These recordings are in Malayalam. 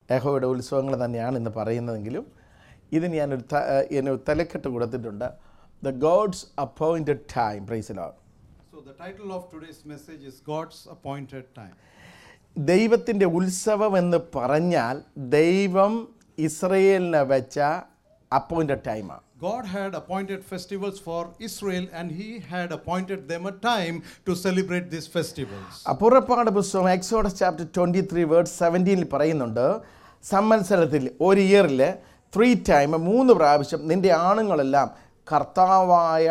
യഹോയുടെ ഉത്സവങ്ങൾ തന്നെയാണ് ഇന്ന് പറയുന്നതെങ്കിലും ഇതിന് ഞാനൊരു ത- എന്നൊരു തലക്കെട്ട് കൊടുത്തിട്ടുണ്ട് ദ ഗോഡ്സ് അപ്പോയിൻറ്റഡ് ടൈം പ്രൈസിലാണ് So, the title of today's message is God's Appointed Time. ദൈവത്തിൻ്റെ ഉത്സവം എന്ന് പറഞ്ഞാൽ ദൈവം ഇസ്രയേലിനെ വെച്ച അപ്പോയിൻറ്റഡ് ടൈമാണ് God had appointed festivals for Israel and He had appointed them a time to celebrate these festivals. പുറപ്പാട് പുസ്തകം Exodus chapter twenty three word സെവൻറ്റീനിൽ പറയുന്നുണ്ട് സമ്മത്സരത്തിൽ ഒരു ഇയറിൽ ത്രീ ടൈം മൂന്ന് പ്രാവശ്യം നിൻ്റെ ആണുങ്ങളെല്ലാം കർത്താവായ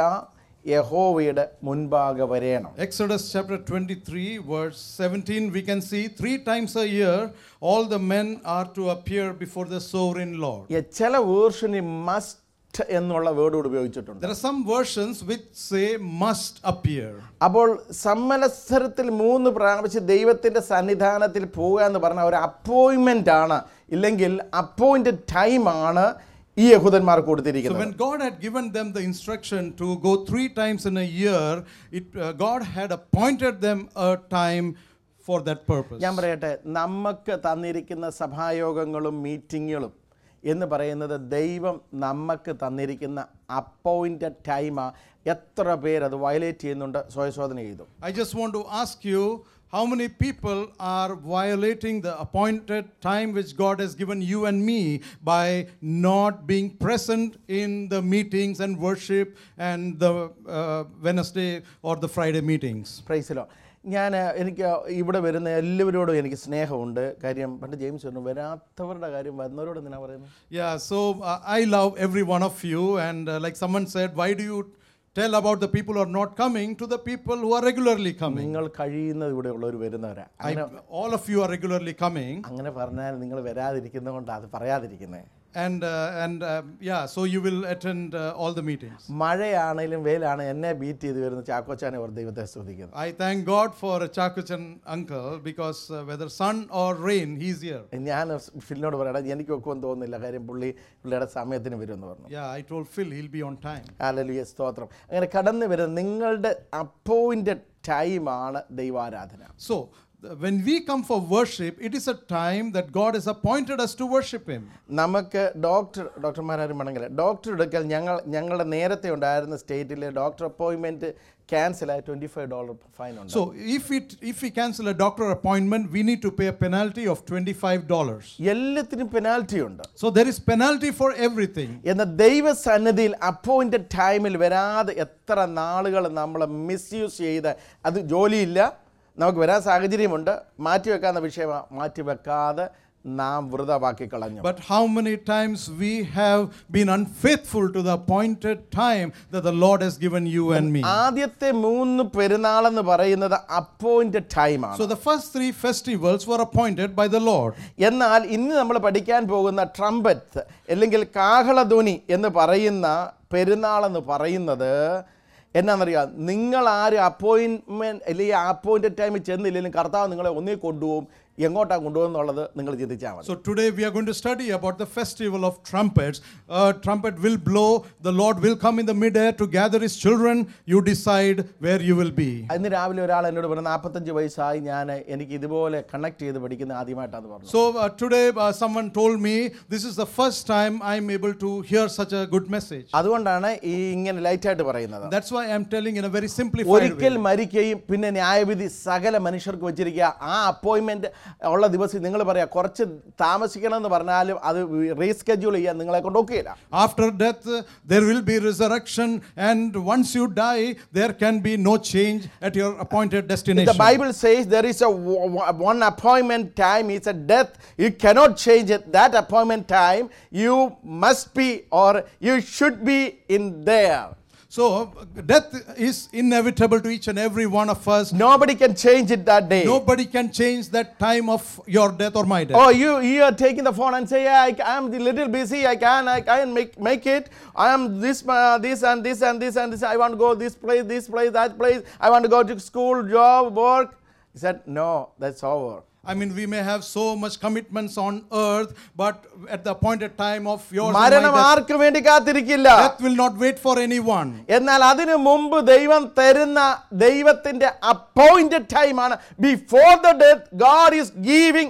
യഹോവയുടെ മുൻപാകെ വരേണം Exodus chapter 23, verse 17, we can see three times a year all the men are to appear before the sovereign Lord. ഈ ചില വേർഷന് മസ്റ്റ് എന്നുള്ള വേർഡ് ഉപയോഗിച്ചിട്ടുണ്ട് There are some versions which say must appear. അപ്പോൾ സമ്മത്സരത്തിൽ മൂന്ന് പ്രാവശ്യം ദൈവത്തിൻ്റെ സന്നിധാനത്തിൽ പോവുക എന്ന് പറഞ്ഞാൽ ഒരു അപ്പോയിൻമെൻ്റ് ആണ് ഇല്ലെങ്കിൽ അപ്പോയിൻറ്റഡ് ടൈമാണ് ഈ യഹൂദന്മാർക്ക് So കൊടുത്തിരിക്കുന്നത് when God had given them the instruction to go three times in a year, it, uh, God had appointed them a time for that purpose. ഞാൻ പറയട്ടെ നമുക്ക് തന്നിരിക്കുന്ന സഭായോഗങ്ങളും മീറ്റിങ്ങുകളും എന്ന് പറയുന്നത് ദൈവം നമുക്ക് തന്നിരിക്കുന്ന അപ്പോയിൻറ്റഡ് ടൈമാ എത്ര പേരത് വയലേറ്റ് ചെയ്യുന്നുണ്ട് സ്വയശോധന ചെയ്തു I just want to ask you how many people are violating the appointed time which God has given you and me by not being present in the meetings and worship and the uh, Wednesday or the Friday meetings. പ്രൈസിലോ ഞാൻ എനിക്ക് ഇവിടെ വരുന്ന എല്ലാവരോടും എനിക്ക് സ്നേഹമുണ്ട് കാര്യം പണ്ട് ജെയിംസ് പറഞ്ഞു വരാത്തവരുടെ കാര്യം വരുന്നവരോട് എന്തിനാ പറയുന്നത് Yeah, so uh, I love every one of you, and uh, like someone said, why do you tell about the people who are not coming to the people who are regularly coming? നിങ്ങൾ കഴിയുന്നത് ഇവിടെ ഉള്ളവർ വരുന്നവരാ I, അങ്ങനെ all of you are regularly coming, അങ്ങനെ പറഞ്ഞാൽ നിങ്ങൾ വരാതിരിക്കുന്നത് കൊണ്ട് അത് പറയാതിരിക്കുന്നത് and uh, and uh, yeah, so you will attend uh, all the meetings. മഴയാണേലും വെയിലാണ് എന്നെ ബീറ്റ് ചെയ്ത് വരുന്ന ചാക്കോച്ചാനെ അവർ ദൈവത്തെ സ്തുതിക്കുന്നത് I thank God for Chakuchan uncle because uh, whether sun or rain, he's here. ഞാൻ ഫിലിനോട് പറയണം എനിക്കൊക്കെ ഒന്നും തോന്നുന്നില്ല കാര്യം പുള്ളി പുള്ളിയുടെ സമയത്തിന് വരുമെന്ന് പറഞ്ഞു Yeah, I told Phil he'll be on time. ആലലിയ സ്തോത്രം അങ്ങനെ കടന്നു വരുന്ന നിങ്ങളുടെ അപ്പോയിൻറ്റഡ് ടൈമാണ് ദൈവാരാധന So th- when we come for worship, it is a time that God has appointed us to worship Him. നമുക്ക് ഡോക്ടർ ഡോക്ടർമാരും വേണമെങ്കിൽ ഡോക്ടർ എടുക്കൽ ഞങ്ങൾ ഞങ്ങളുടെ നേരത്തെ ഉണ്ടായിരുന്ന സ്റ്റേറ്റിൽ ഡോക്ടർ അപ്പോയിൻമെൻറ്റ് ക്യാൻസലായി ട്വൻറ്റി ഫൈവ് ഡോളർ ഫൈൻ ഉണ്ട് So if it if we cancel a doctor appointment, we need to pay a penalty of $25. എല്ലാത്തിനും പെനാൽറ്റി ഉണ്ട് So there is penalty for everything. എന്നാൽ ദൈവസന്നിധിയിൽ അപ്പോയിൻറ്റഡ് ടൈമിൽ വരാതെ എത്ര നാളുകൾ നമ്മൾ മിസ്യൂസ് ചെയ്ത് അത് ജോലിയില്ല നമുക്ക് വരാൻ സാഹചര്യമുണ്ട് മാറ്റിവെക്കാവുന്ന വിഷയമാണ് മാറ്റിവെക്കാതെ നാം വൃതമാക്കി കളഞ്ഞു But how many times we have been unfaithful to the appointed time that the Lord has given you and me. ആദ്യത്തെ മൂന്ന് പെരുന്നാളെന്ന് പറയുന്നത് അപ്പോയിൻറ്റഡ് ടൈമാണ് So the first three festivals were appointed by the Lord. എന്നാൽ ഇന്ന് നമ്മൾ പഠിക്കാൻ പോകുന്ന ട്രംപറ്റ് അല്ലെങ്കിൽ കാഹളധ്വനി എന്ന് പറയുന്ന പെരുന്നാളെന്ന് പറയുന്നത് എന്നാണെന്നറിയാം നിങ്ങൾ ആരും അപ്പോയിൻമെൻറ്റ് അല്ലെങ്കിൽ അപ്പോയിൻറ്റഡ് ടൈമിൽ ചെന്നില്ലെങ്കിലും കർത്താവ് നിങ്ങളെ ഒന്നേ കൊണ്ടുപോകും എങ്ങോട്ടാണ് കൊണ്ടുപോകുന്നുള്ളത് നിങ്ങൾ ചിന്തിച്ചാൽ മതി So today we are going to study about the festival of trumpets. A trumpet will blow, the Lord will come in the midair to gather his children. You decide where you will be. ഇന്ന് രാവിലെ ഒരാൾ എന്നോട് പറഞ്ഞു നാൽപ്പത്തഞ്ച് വയസ്സായി ഞാൻ എനിക്ക് ഇതുപോലെ കണക്ട് ചെയ്ത് പഠിക്കുന്ന ആദ്യമായിട്ടാണ് പറഞ്ഞു So uh, today uh, someone told me this is the first time I'm able to hear such a good message. അതുകൊണ്ടാണ് ഈ ഇങ്ങനെ ലൈറ്റായിട്ട് പറയുന്നത് That's why I'm telling in a very simplified ഒരിക്കൽ way. മരിക്കുകയും പിന്നെ ന്യായവിധി സകല മനുഷ്യർക്ക് വെച്ചിരിക്കുക ആ അപ്പോയിൻമെന്റ് ഉള്ള ദിവസം നിങ്ങൾ പറയാ കുറച്ച് താമസിക്കണം എന്ന് പറഞ്ഞാലും അത് റീസ്കെഡ്യൂൾ ചെയ്യാൻ നിങ്ങളെ കൊണ്ട് ഒക്കെയില്ല After death, uh, there will be resurrection, and once you die, there can be no change at your appointed The destination. Bible says there is a w- w- one appointment time. It's a death. You cannot change it. That appointment time, you must be or you should be in there. So, uh, death is inevitable to each and every one of us. Nobody can change it that day. Nobody can change that time of your death or my death. Oh, you you are taking the phone and say, yeah, I, am a little busy. I can I can make make it. I am this uh, this and this and this and this. I want to go this place, this place, that place. I want to go to school, job, work. He said, no, that's over. I mean, we may have so much commitments on earth, but at the appointed time of yours, and my മരണം death, ആർക്കും വേണ്ടി കാത്തിരിക്കില്ല death will not wait for anyone. എന്നാൽ അതിനു മുമ്പ് ദൈവം തരുന്ന ദൈവത്തിന്റെ അപ്പോയിന്റഡ് ടൈമാണ് before the death God is giving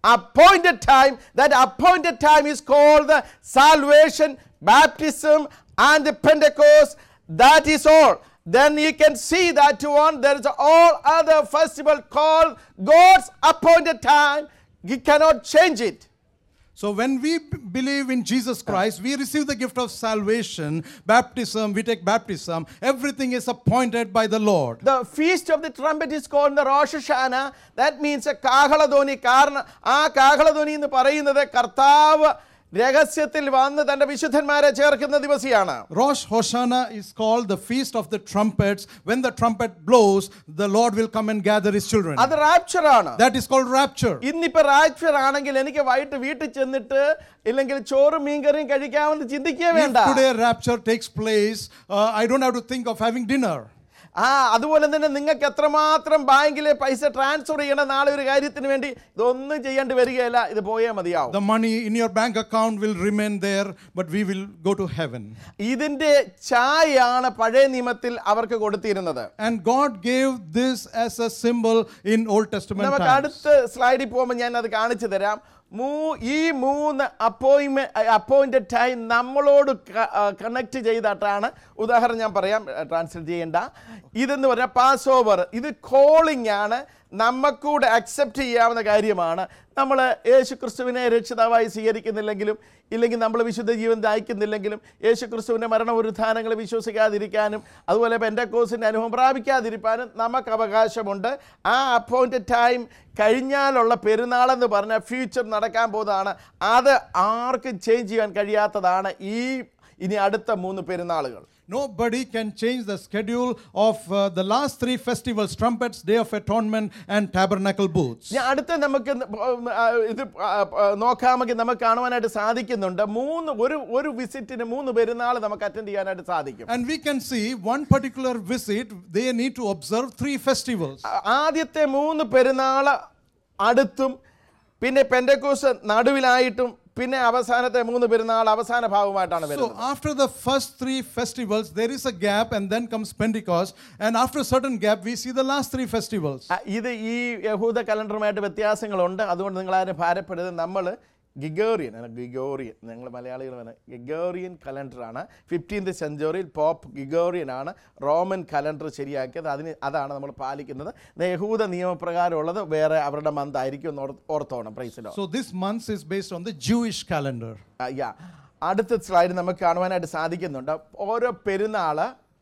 appointed time. That appointed time is called the salvation, baptism, and the Pentecost. That is all. Then you can see that one. There is all other festival called God's appointed time. You cannot change it. So when we b- believe in Jesus Christ, we receive the gift of salvation, baptism, we take baptism. Everything is appointed by the Lord. The feast of the trumpet is called the Rosh Hashanah. That means a കാഹളധ്വനി കാരണം ആ കാഹളധ്വനി എന്ന് പറയുന്നത് കർത്താവ് രഹസ്യത്തിൽ വന്ന് തന്റെ വിശുദ്ധന്മാരെ ചേർക്കുന്ന ദിവസിയാണ് Rosh Hoshana is called the feast of the trumpets. When the trumpet blows, the Lord will come and gather his children. അത് റാപ്ചർ ആണ് That is called rapture. ഇന്നിപ്പോ റാപ്ചർ ആണെങ്കിൽ എനിക്ക് വൈകിട്ട് വീട്ടിൽ ചെന്നിട്ട് ഇല്ലെങ്കിൽ ചോറും മീൻകറിയും കഴിക്കാമെന്ന് ചിന്തിക്കേ If വേണ്ട today rapture takes place, uh, I don't have to think of having dinner. ആ അതുപോലെ തന്നെ നിങ്ങൾക്ക് എത്രമാത്രം ബാങ്കിലെ പൈസ ട്രാൻസ്ഫർ ചെയ്യണം നാളെ ഒരു കാര്യത്തിന് വേണ്ടി ഇതൊന്നും ചെയ്യേണ്ടി വരികയില്ല ഇത് പോയേ മതിയാവും The money in your bank account will remain there, but we will go to heaven. ഇതിന്റെ ചായയാണ് പഴയ നിയമത്തിൽ അവർക്ക് കൊടുത്തിരുന്നത് And God gave this as a symbol in Old Testament നമുക്ക് times. അടുത്ത സ്ലൈഡിൽ പോകുമ്പോൾ ഞാൻ അത് കാണിച്ചു തരാം മൂ ഈ മൂന്ന് അപ്പോയിൻമെന്റ് അപ്പോയിന്റഡ് ടൈം നമ്മളോട് കണക്ട് ചെയ്തിട്ടാണ് ഉദാഹരണം ഞാൻ പറയാം ട്രാൻസ്ലേറ്റ് ചെയ്യേണ്ട ഇതെന്ന് പറഞ്ഞാൽ പാസ് ഓവർ ഇത് കോളിംഗ് ആണ് നമുക്കൂടെ അക്സെപ്റ്റ് ചെയ്യാവുന്ന കാര്യമാണ് നമ്മൾ യേശു ക്രിസ്തുവിനെ രക്ഷിതാവായി സ്വീകരിക്കുന്നില്ലെങ്കിലും ഇല്ലെങ്കിൽ നമ്മൾ വിശുദ്ധ ജീവൻ ദായിക്കുന്നില്ലെങ്കിലും യേശു ക്രിസ്തുവിൻ്റെ മരണപുരുത്ഥാനങ്ങൾ വിശ്വസിക്കാതിരിക്കാനും അതുപോലെ പെൻഡക്കോസിൻ്റെ അനുഭവം പ്രാപിക്കാതിരിക്കാനും നമുക്ക് അവകാശമുണ്ട് ആ അപ്പോയിൻറ്റഡ് ടൈം കഴിഞ്ഞാലുള്ള പെരുന്നാളെന്ന് പറഞ്ഞാൽ ഫ്യൂച്ചർ നടക്കാൻ പോകുന്നതാണ് അത് ആർക്കും ചേഞ്ച് ചെയ്യാൻ കഴിയാത്തതാണ് ഈ ഇനി അടുത്ത മൂന്ന് പെരുന്നാളുകൾ Nobody can change the schedule of uh, the last three festivals trumpets, Day of Atonement, and Tabernacle Booths. ഞാൻ അടുത്ത നമുക്ക് ന- ഉം, ആ, ഇത് ആ, ആ, നോക്കാമെങ്കിൽ നമുക്ക് കാണുവാനായിട്ട് സാധിക്കുന്നുണ്ട് മൂന്ന് ഒരു ഒരു വിസിറ്റിന് മൂന്ന് പെരുന്നാൾ നമുക്ക് അറ്റൻഡ് ചെയ്യാനായിട്ട് സാധിക്കും And we can see one particular visit, they need to observe three festivals. ആ- ആദ്യത്തെ മൂന്ന് പെരുന്നാൾ അടുത്തും പിന്നെ പെൻഡക്കോസ് നടുവിലായിട്ടും പിന്നെ അവസാനത്തെ മൂന്ന് പെരുന്നാൾ അവസാന ഭാഗമായിട്ടാണ് So വരുന്നത് after the first three festivals, there is a gap, and then comes Pentecost. And after a certain gap, we see the last three festivals. ആ, ഇത് ഈ യഹൂദ കലണ്ടറുമായിട്ട് വ്യത്യാസങ്ങളുണ്ട് അതുകൊണ്ട് നിങ്ങൾ ആരും ഭാരപ്പെടരുത് നമ്മൾ ഗിഗോറിയൻ അല്ല ഗിഗോറിയൻ നിങ്ങൾ മലയാളികൾ വേണം ഗിഗോറിയൻ കലണ്ടറാണ് ഫിഫ്റ്റീൻത് സെഞ്ചുറിയിൽ പോപ്പ് ഗിഗോറിയൻ ആണ് റോമൻ കലണ്ടർ ശരിയാക്കിയത് അതിന് അതാണ് നമ്മൾ പാലിക്കുന്നത് ഇത് യഹൂദ നിയമപ്രകാരമുള്ളത് വേറെ അവരുടെ മന്ത് ആയിരിക്കും എന്ന് ഓർ- ഓർത്തോണം പ്രൈസിലോ So this month is based on the Jewish calendar. യാ അടുത്ത സ്ലൈഡ് നമുക്ക് കാണുവാനായിട്ട് സാധിക്കുന്നുണ്ട് ഓരോ പെരുന്നാൾ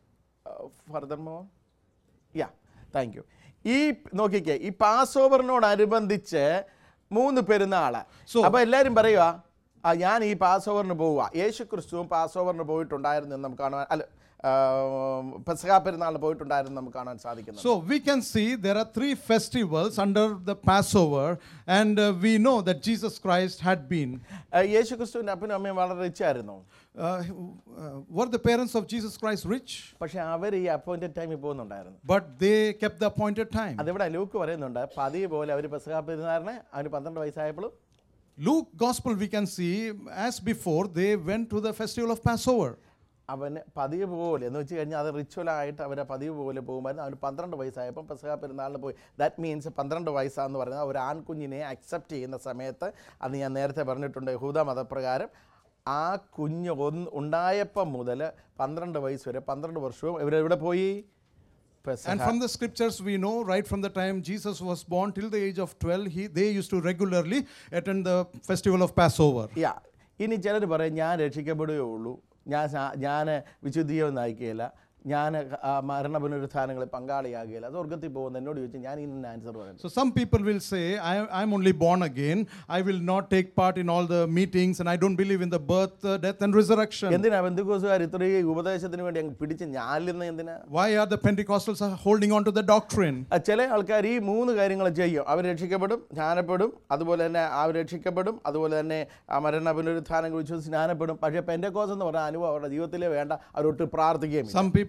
ഫർദർമോ യാ താങ്ക് യു ഈ നോക്കിക്കേ ഈ പാസ് ഓവറിനോടനുബന്ധിച്ച് മൂന്ന് പെരുന്നാൾ So- അപ്പോൾ എല്ലാവരും പറയുക ആ ഞാൻ ഈ പാസ് ഓവറിന് പോവുക യേശു ക്രിസ്തുവും പാസ് ഓവറിന് പോയിട്ടുണ്ടായിരുന്നു എന്ന് നമുക്ക് കാണുവാൻ അല്ല പെസഹ പെരുന്നാളിന് പോയിട്ടുണ്ടായിരുന്നു നമുക്ക് കാണാൻ സാധിക്കുന്നു So we can see there are three festivals under the Passover, and uh, we know that Jesus Christ had been. യേശു ക്രിസ്തുവിൻ്റെ അപ്പനും അമ്മയും വളരെ റിച്ച് ആയിരുന്നു Uh, uh, were the parents of Jesus Christ rich? പക്ഷെ അവർ ഈ അപ്പോയിൻറ്റഡ് ടൈമിൽ പോകുന്നുണ്ടായിരുന്നു But they kept the appointed time. അതിവിടെ ലൂക്ക് പറയുന്നുണ്ട് പതിവ് പോലെ അവർ പെസഹ പെരുന്നാളിന് അവന് പന്ത്രണ്ട് വയസ്സായപ്പോഴും Luke Gospel, we can see, as before, they went to the festival of Passover. അവന് പതിവ് പോലെ എന്ന് വെച്ച് കഴിഞ്ഞാൽ അത് റിച്വലായിട്ട് അവരെ പതിവ് പോലെ പോകുമായിരുന്നു അവന് പന്ത്രണ്ട് വയസ്സായപ്പോൾ പെസഹ പെരുന്നാളിന് പോയി ദാറ്റ് മീൻസ് പന്ത്രണ്ട് വയസ്സാന്ന് പറയുന്നത് ഒരു ആൺകുഞ്ഞിനെ അക്സെപ്റ്റ് ചെയ്യുന്ന സമയത്ത് അത് ഞാൻ നേരത്തെ പറഞ്ഞിട്ടുണ്ട് യഹൂദ മതപ്രകാരം ആ കുഞ്ഞ് ഒന്ന് ഉണ്ടായപ്പം മുതൽ പന്ത്രണ്ട് വയസ്സ് വരെ പന്ത്രണ്ട് വർഷവും ഇവരെവിടെ പോയി പെസഹ And from the scriptures, we know right from the time Jesus was born till the age of 12, he, they used to regularly attend the festival of Passover. യാ ഇനി ചിലർ പറയും ഞാൻ രക്ഷിക്കപ്പെടുകയേ ഉള്ളൂ ഞാൻ ഞാൻ വിശുദ്ധിയും നയിക്കുകയില്ല ഞാൻ ആ, മരണ പുനരുത്ഥാനങ്ങളിൽ പങ്കാളിയാകുകയില്ല സ്വർഗത്തിൽ പോകുന്ന എന്നോട് ചോദിച്ചു ഞാൻ ഇന്ന ആൻസർ പറയുന്നു So some people will say, I, I'm only born again. I will not take part in all the meetings and I don't believe in the birth, uh, death, and resurrection. എന്തിനാ ബന്ധുക്കോസുകാർ ഇത്രയും ഉപദേശത്തിന് വേണ്ടി അങ്ങ് പിടിച്ച് ഞാലിരുന്ന എന്തിനാ Why are the Pentecostals are holding on to the doctrine? ആ, ചില ആൾക്കാർ ഈ മൂന്ന് കാര്യങ്ങൾ ചെയ്യും അവർ രക്ഷിക്കപ്പെടും ജ്ഞാനപ്പെടും അതുപോലെ തന്നെ അവർ രക്ഷിക്കപ്പെടും അതുപോലെ തന്നെ ആ മരണ പുനരുത്ഥാനങ്ങൾ വിശ്വസിച്ച് ജ്ഞാനപ്പെടും പക്ഷേ പെൻഡക്കോസ് എന്ന് പറഞ്ഞ അനുഭവം അവരുടെ ജീവിതത്തിലേ വേണ്ട അവരൊട്ട് പ്രാർത്ഥിക്കുകയും ഇല്ല. Some people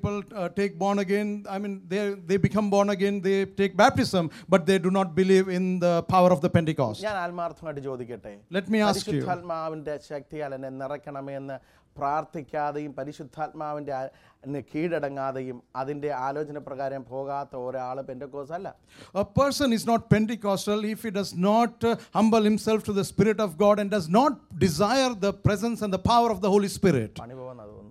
people uh, take born again. I mean, they, they become born again, they take baptism, but they do not believe in the power of the Pentecost. ഞാൻ ആത്മാർത്ഥമായിട്ട് ചോദിക്കട്ടെ Let me ask you. പരിശുദ്ധാത്മാവിൻ്റെ ശക്തിയാൽ എന്നെ നിറയ്ക്കണമേ എന്ന് പ്രാർത്ഥിക്കാതെയും പരിശുദ്ധാത്മാവിൻ്റെ ആ- ന് കീഴടങ്ങാതെയും അതിൻ്റെ ആലോചന പ്രകാരം പോകാത്ത ഒരാൾ പെൻഡക്കോസ് അല്ല A person is not Pentecostal if he does not uh, humble himself to the Spirit of God and does not desire the presence and the power of the Holy Spirit. പണി പോകുന്നത് തോന്നുന്നു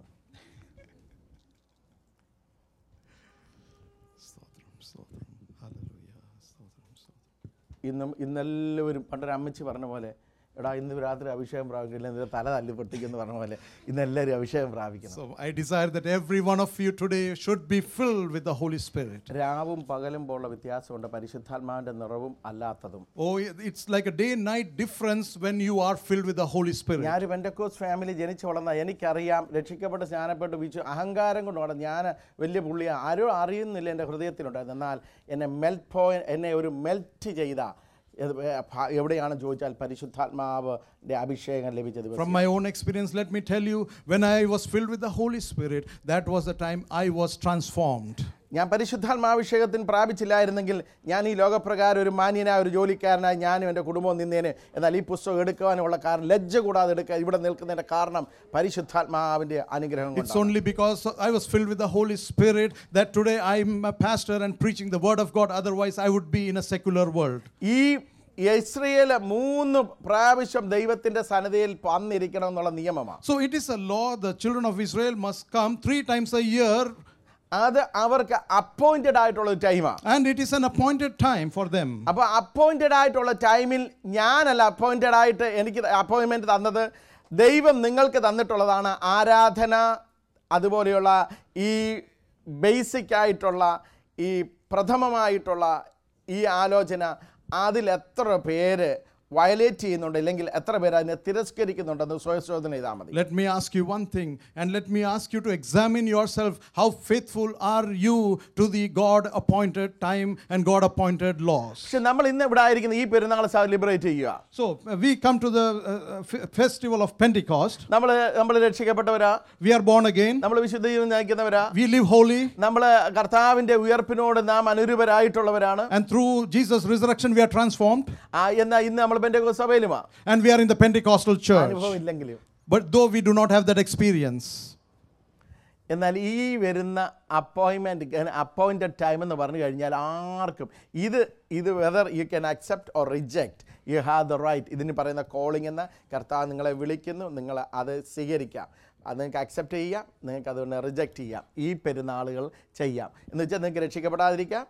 ഇന്നും ഇന്നെല്ലാവരും പണ്ടൊരു അമ്മച്ചി പറഞ്ഞ പോലെ എടാ ഇന്ന് രാത്രി അഭിഷേകം പ്രാപിക്കില്ല ഇന്ന് തല തല്ലി പൊട്ടിക്കെന്ന് പറഞ്ഞ പോലെ ഇന്നെല്ലാവരും അഭിഷേകം പ്രാപിക്കണം So I desire that every one of you today should be filled with the Holy Spirit. രാവും പകലും പോലുള്ള വ്യത്യാസമുണ്ട് പരിശുദ്ധാത്മാവിൻ്റെ നിറവും അല്ലാത്തതും Oh, it's like a day night difference when you are filled with the Holy Spirit. ഞാനൊരു പെൻഡക്കോസ് ഫാമിലി ജനിച്ചു വളർന്ന എനിക്കറിയാം രക്ഷിക്കപ്പെട്ട് സ്നാനപ്പെട്ട് വിച്ചു അഹങ്കാരം കൊണ്ട് വളർന്നു ഞാൻ വലിയ പുള്ളിയാണ് ആരും അറിയുന്നില്ല എൻ്റെ ഹൃദയത്തിലുണ്ടായിരുന്നു എന്നാൽ എന്നെ മെൽറ്റ് പോയി എന്നെ ഒരു മെൽറ്റ് ചെയ്ത ഇത് ഭ- എവിടെയാണ് ചോദിച്ചാൽ പരിശുദ്ധാത്മാവിൻ്റെ അഭിഷേകം ലഭിച്ച ദിവസം From my own experience, let me tell you, when I was filled with the Holy Spirit, that was the time I was transformed. ഞാൻ പരിശുദ്ധാത്മാഭിഷേകത്തിന് പ്രാപിച്ചില്ലായിരുന്നെങ്കിൽ ഞാൻ ഈ ലോകപ്രകാരം ഒരു മാന്യനായ ഒരു ജോലിക്കാരനായി ഞാനും എൻ്റെ കുടുംബവും നിന്നേനെ എന്നാൽ ഈ പുസ്തകം എടുക്കുവാനുള്ള കാരണം ലജ്ജ കൂടാതെ എടുക്കുക ഇവിടെ നിൽക്കുന്നതിൻ്റെ കാരണം പരിശുദ്ധാത്മാവിൻ്റെ അനുഗ്രഹം It's കൊണ്ടാണ് only because I was filled with the Holy Spirit that today I'm a pastor and preaching the Word of God. Otherwise, I would be in a secular world. ഈ ഇസ്രയേൽ മൂന്ന് പ്രാവശ്യം ദൈവത്തിന്റെ സന്നദ്ധയിൽ വന്നിരിക്കണം എന്നുള്ള നിയമമാണ് So it is a law the children of Israel must come three times a year, അത് അവർക്ക് അപ്പോയിന്റഡ് ആയിട്ടുള്ള ഒരു ടൈമാണ് and it is an appointed time for them. അപ്പോൾ അപ്പോയിന്റഡ് ആയിട്ടുള്ള ടൈമിൽ ഞാനല്ല അപ്പോയിന്റഡ് ആയിട്ട് എനിക്ക് അപ്പോയിൻമെന്റ് തന്നത് ദൈവം നിങ്ങൾക്ക് തന്നിട്ടുള്ളതാണ് ആരാധന അതുപോലെയുള്ള ഈ ബേസിക് ആയിട്ടുള്ള ഈ പ്രഥമമായിട്ടുള്ള ഈ ആലോചന അതിൽ എത്ര പേര് വയലേറ്റ് ചെയ്യുന്നുണ്ട് അല്ലെങ്കിൽ എത്ര പേര് അതിനെ തിരസ്കരിക്കുന്നുണ്ടെന്ന് സ്വയശോധന ചെയ്താൽ മതി Let me ask you one thing, and let me ask you to examine yourself how faithful are you to the God appointed time and God appointed laws. പക്ഷെ നമ്മൾ ഇന്ന് ഇവിടെ ആയിരിക്കുന്ന ഈ പെരുന്നാൾ സെലിബ്രേറ്റ് ചെയ്യുക So uh, we come to the uh, uh, f- festival of Pentecost. നമ്മൾ നമ്മൾ രക്ഷിക്കപ്പെട്ടവരാ We are born again. നമ്മൾ വിശുദ്ധ ജീവിതം നയിക്കുന്നവരാ We live holy. നമ്മൾ കർത്താവിന്റെ ഉയർപ്പിനോട് നാം അനുരൂപരായിട്ടുള്ളവരാണ് And through Jesus' resurrection, we are transformed. ആ, എന്നാൽ ഇന്ന് നമ്മൾ പെന്റെ സഭയിലുമാ And we are in the Pentecostal church. അനുഭവം ഇല്ലെങ്കിലും But though we do not have that experience, എന്നാൽ ഈ വരുന്ന അപ്പോയിൻമെൻറ്റ് അപ്പോയിൻറ്റഡ് ടൈം എന്ന് പറഞ്ഞു കഴിഞ്ഞാൽ ആർക്കും ഇത് ഇത് whether you can accept or reject you have the right ഇതിന് പറയുന്ന കോളിംഗ് എന്ന് കർത്താവ് നിങ്ങളെ വിളിക്കുന്നു നിങ്ങൾ അത് സ്വീകരിക്കാം അത് നിങ്ങൾക്ക് അക്സെപ്റ്റ് ചെയ്യാം നിങ്ങൾക്ക് അതുകൊണ്ട് റിജക്റ്റ് ചെയ്യാം ഈ പെരുന്നാളുകൾ ചെയ്യാം എന്ന് വെച്ചാൽ നിങ്ങൾക്ക് രക്ഷിക്കപ്പെടാതിരിക്കാം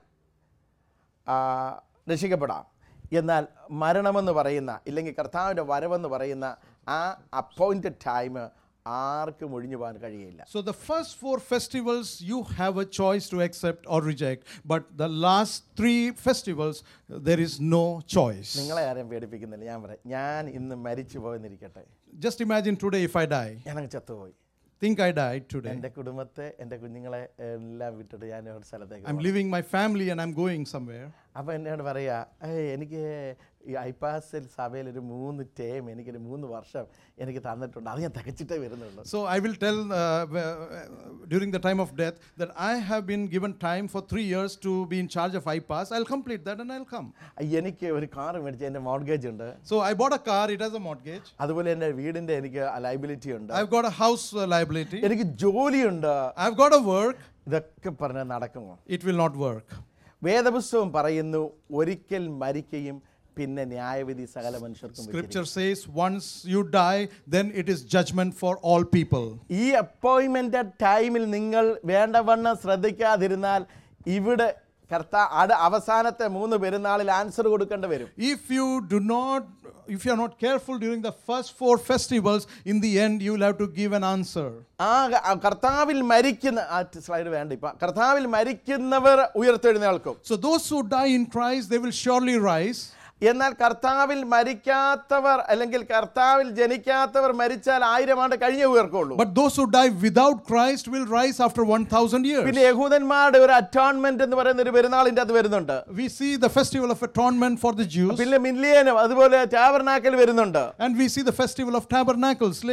ആ, രക്ഷിക്കപ്പെടാം എന്നാൽ മരണമെന്ന് പറയുന്ന ഇല്ലെങ്കിൽ കർത്താവിൻ്റെ വരവെന്ന് പറയുന്ന ആ അപ്പോയിൻറ്റഡ് ടൈം ആർക്കും ഒഴിഞ്ഞു പോകാൻ കഴിയില്ല so the first four festivals you have a choice to accept or reject. But the last three festivals, there is no choice. നിങ്ങളെ ആരെയും പേടിപ്പിക്കുന്നില്ല ഞാൻ പറയാം ഞാൻ ഇന്ന് മരിച്ചു പോയെന്നിരിക്കട്ടെ Just imagine today if I die. ഞാനങ്ങ് ചത്തുപോയി Think I died today. എൻ്റെ കുടുംബത്തെ എൻ്റെ കുഞ്ഞുങ്ങളെ എല്ലാം വിട്ടിട്ട് ഞാൻ ഒരു സ്ഥലത്തേക്ക് I'm പോകണം. leaving my family and I'm going somewhere. അപ്പോൾ എന്നോട് പറയാ ഏയ് എനിക്ക് ഈ ഐപാസിൽ സഭയിൽ ഒരു മൂന്ന് ടേം എനിക്കൊരു മൂന്ന് വർഷം എനിക്ക് തന്നിട്ടുണ്ട് അത് ഞാൻ തികച്ചിട്ടേ വരുന്നുള്ളൂ So I will tell uh, w- uh, during the time of death that I have been given time for three years to be in charge of IPAS. I'll complete that and I'll come. എനിക്ക് ഒരു കാർ മേടിച്ച് എൻ്റെ മോഡ്ഗേജ് ഉണ്ട് So I bought a car, it has a mortgage. അതുപോലെ എൻ്റെ വീടിൻ്റെ എനിക്ക് ലൈബിലിറ്റി ഉണ്ട് I've got a house uh, liability. എനിക്ക് ജോലിയുണ്ട് I've got a work. ഇതൊക്കെ പറഞ്ഞാൽ നടക്കുമോ It will not work. വേദപുസ്തകം പറയുന്നു ഒരിക്കൽ മരിക്കുകയും പിന്നെ ന്യായവിധി സകല മനുഷ്യർക്കും വിധിക്കും. Scripture says once you die, then it is judgment for all people. ഈ അപ്പോയിൻമെന്റ് ടൈമിൽ നിങ്ങൾ വേണ്ടവണ്ണം ശ്രദ്ധിക്കാതിരുന്നാൽ ഇവിടെ കർത്താ അത് അവസാനത്തെ മൂന്ന് പെരുന്നാളിൽ ആൻസർ കൊടുക്കേണ്ടി വരും If you do not, if you are not careful during the first four festivals, in the end you will have to give an answer. ആ ക- ആ കർത്താവിൽ മരിക്കുന്ന ആ സ്ലൈഡ് വേണ്ട ഇപ്പൊ കർത്താവിൽ മരിക്കുന്നവർ ഉയർത്തെഴുന്നേൽക്കും So those who die in Christ, they will surely rise. എന്നാൽ കർത്താവിൽ മരിക്കാത്തവർ അല്ലെങ്കിൽ കർത്താവിൽ ജനിക്കാത്തവർ മരിച്ചാൽ ആയിരം ആണ്ട് കഴിഞ്ഞേ ഉയർക്കുള്ളൂ But those who die without Christ will rise after 1000 years. പിന്നെ യഹൂദന്മാരുടെ ഒരു അറ്റോൺമെന്റ് എന്ന് പറയുന്ന ഒരു പെരുന്നാളിന്റെ അത് വരുന്നുണ്ട് We see the festival of atonement for the Jews, പിന്നെ മില്ലിയനും അതുപോലെ ടാബർനാക്കൽ വരുന്നുണ്ട് and we see the festival of tabernacles later.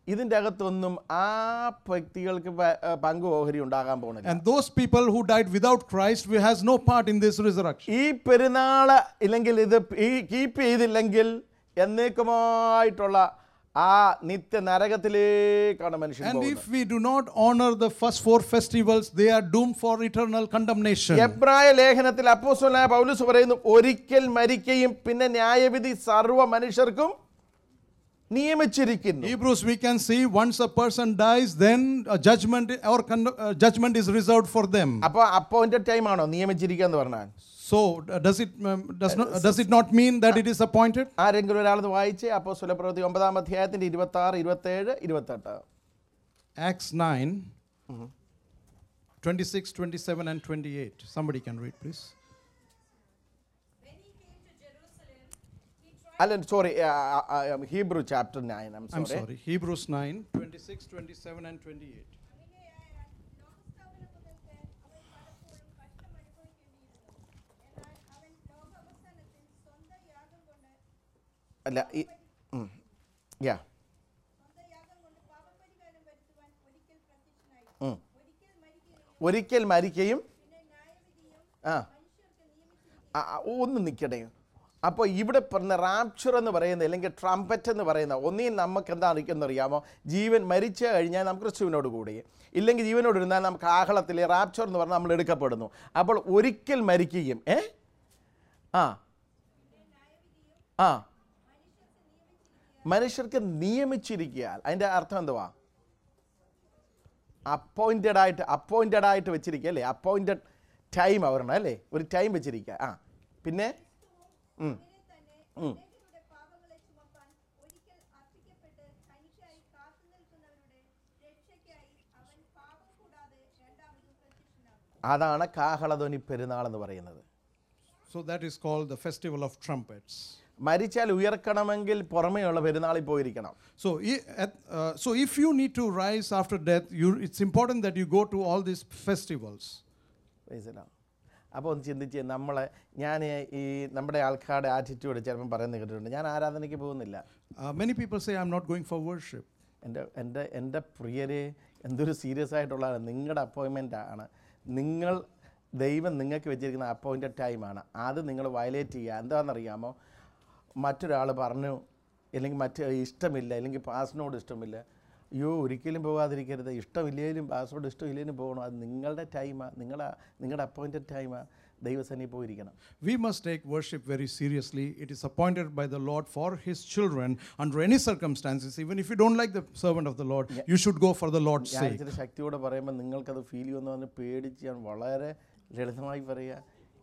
ഇതിൻ്റെ അകത്തൊന്നും ആ വ്യക്തികൾക്ക് പ- ഏ, പങ്ക് ഓഹരി ഉണ്ടാകാൻ പോകുന്നില്ല And those people who died without Christ we has no part in this resurrection. ഈ പെരുന്നാള് ഇല്ലെങ്കിൽ ഇത് ഈ കീപ്പ് ചെയ്തില്ലെങ്കിൽ എന്നേക്കുമായിട്ടുള്ള ആ നിത്യ നരകത്തിലേക്കാണ് മനുഷ്യൻ And പോകുന്നത് if we do not honor the first four festivals, they are doomed for eternal condemnation. എബ്രായ ലേഖനത്തിൽ അപ്പോസ്തലനായ പൗലൂസ് പറയുന്നു ഒരിക്കൽ മരിക്കുകയും പിന്നെ ന്യായവിധി സർവ്വ മനുഷ്യർക്കും നിയമിച്ചിരിക്കുന്നു Hebrews, we can see once a person dies, then a judgment or con- uh, judgment is reserved for them. അപ്പൊ അപ്പോയിന്റഡ് ടൈം ആണോ നിയമിച്ചിരിക്കുക എന്ന് പറഞ്ഞാൽ So uh, does it um, does not does it not mean that it is appointed? ആരെങ്കിലും ഒരാളത് വായിച്ച് അപ്പോ സുലപ്രവൃത്തി ഒമ്പതാം അധ്യായത്തിന്റെ ഇരുപത്തി ആറ് ഇരുപത്തി ഏഴ് ഇരുപത്തെട്ട് Acts 9, 26, 27, and 28. Somebody can read, please. When he came to Jerusalem, he tried അല്ല sorry Hebrew chapter nine I'm I'm sorry sorry. Hebrews 9, 26, 27, and 28. അവിനെയായ ലോകസ്ഥാപനം മുതൽക്ക് അവൻ പലപ്പോഴും കഷ്ടം അനുഭവിക്കേണ്ടിയിരുന്നു എന്നാൽ അവൻ ലോകാവസാനത്തിൽ സ്വന്തം യാഗം കൊണ്ട് അല്ല ഈ യാ സ്വന്തം യാഗം കൊണ്ട് പാപപരിഹാരം വരുത്തുവാൻ ഒരിക്കൽ പ്രത്യക്ഷനായി ഉം. ഒരിക്കൽ മരിക്കുകയും ഒരിക്കൽ മരിക്കുകയും പിന്നെ ന്യായവിധിയും ആ മനുഷ്യർക്ക് നിയമിച്ചിരിക്കും ആ, ആ, ഒന്ന് നിൽക്കണേ അപ്പോൾ ഇവിടെ പറഞ്ഞ റാപ്ചർ എന്ന് പറയുന്നത് അല്ലെങ്കിൽ ട്രംപറ്റ് എന്ന് പറയുന്ന ഒന്നീ നമുക്ക് എന്താ അറിയാമോ ജീവൻ മരിച്ചു കഴിഞ്ഞാൽ നമുക്ക് ക്രിസ്തുവിനോട് കൂടി ഇല്ലെങ്കിൽ ജീവനോട് ഇരുന്നാൽ നമുക്ക് ആഹളത്തിൽ റാപ്ചർ എന്ന് പറഞ്ഞാൽ നമ്മൾ എടുക്കപ്പെടുന്നു അപ്പോൾ ഒരിക്കൽ മരിക്കുകയും ഏ ആ ആ മനുഷ്യർക്ക് നിയമിച്ചിരിക്കുക അതിൻ്റെ അർത്ഥം എന്തുവാ അപ്പോയിൻറ്റഡ് ആയിട്ട് അപ്പോയിൻറ്റഡ് ആയിട്ട് വെച്ചിരിക്കുക അല്ലേ അപ്പോയിൻറ്റഡ് ടൈം അവരണം അല്ലേ ഒരു ടൈം വെച്ചിരിക്കുക ആ പിന്നെ ഉം. ഉം. അനേകരുടെ പാപങ്ങളെ ചുമപ്പാൻ ഒരിക്കൽ അർപ്പിക്കപ്പെട്ട് തനിക്കായി കാത്തു നിൽക്കുന്നവരുടെ രക്ഷയ്ക്കായി അവൻ പാപം കൂടാതെ രണ്ടാമതും പ്രത്യക്ഷനാകും അതാണ് കാഹളധ്വനി പെരുന്നാൾ എന്ന് പറയുന്നത് So that is called the festival of trumpets. മരിച്ചാൽ ഉയർക്കണമെങ്കിൽ പുറമേയുള്ള പെരുന്നാളിൽ പോയിരിക്കണം So, i- at- uh, so if you need to rise after death, you, it's important that you go to all these festivals. അപ്പോൾ ഒന്ന് ചിന്തിച്ച് നമ്മളെ ഞാൻ ഈ നമ്മുടെ ആൾക്കാരുടെ ആറ്റിറ്റ്യൂഡ് ചിലപ്പം പറയുന്നത് കേട്ടിട്ടുണ്ട് ഞാൻ ആരാധനയ്ക്ക് പോകുന്നില്ല Uh, many people say, I'm not going for worship. എൻ്റെ എൻ്റെ എൻ്റെ പ്രിയരെ എന്തൊരു സീരിയസ് ആയിട്ടുള്ളതാണ് നിങ്ങളുടെ അപ്പോയിൻമെൻ്റ് ആണ് നിങ്ങൾ ദൈവം നിങ്ങൾക്ക് വെച്ചിരിക്കുന്ന അപ്പോയിൻറ്റഡ് ടൈമാണ് അത് നിങ്ങൾ വയലേറ്റ് ചെയ്യുക എന്താണെന്നറിയാമോ മറ്റൊരാൾ പറഞ്ഞു അല്ലെങ്കിൽ മറ്റ് ഇഷ്ടമില്ല അല്ലെങ്കിൽ പാസിനോട് ഇഷ്ടമില്ല അയ്യോ ഒരിക്കലും പോകാതിരിക്കരുത് ഇഷ്ടമില്ലെങ്കിലും പാസ്വേഡ് ഇഷ്ടമില്ലെങ്കിലും പോകണം അത് നിങ്ങളുടെ ടൈമാണ് നിങ്ങളുടെ നിങ്ങളുടെ അപ്പോയിൻറ്റഡ് ടൈമാണ് ദൈവസേനയിൽ പോയിരിക്കണം We must take worship very seriously. It is appointed by the Lord for His children under any circumstances. Even if you don't like the servant of the Lord, you should go for the Lord's ഞാൻ sake. ഇച്ചിരി ശക്തിയോടെ പറയുമ്പോൾ നിങ്ങൾക്കത് ഫീൽ ചെയ്യുമെന്ന് പറഞ്ഞ് പേടിച്ച് ഞാൻ വളരെ ലളിതമായി പറയുക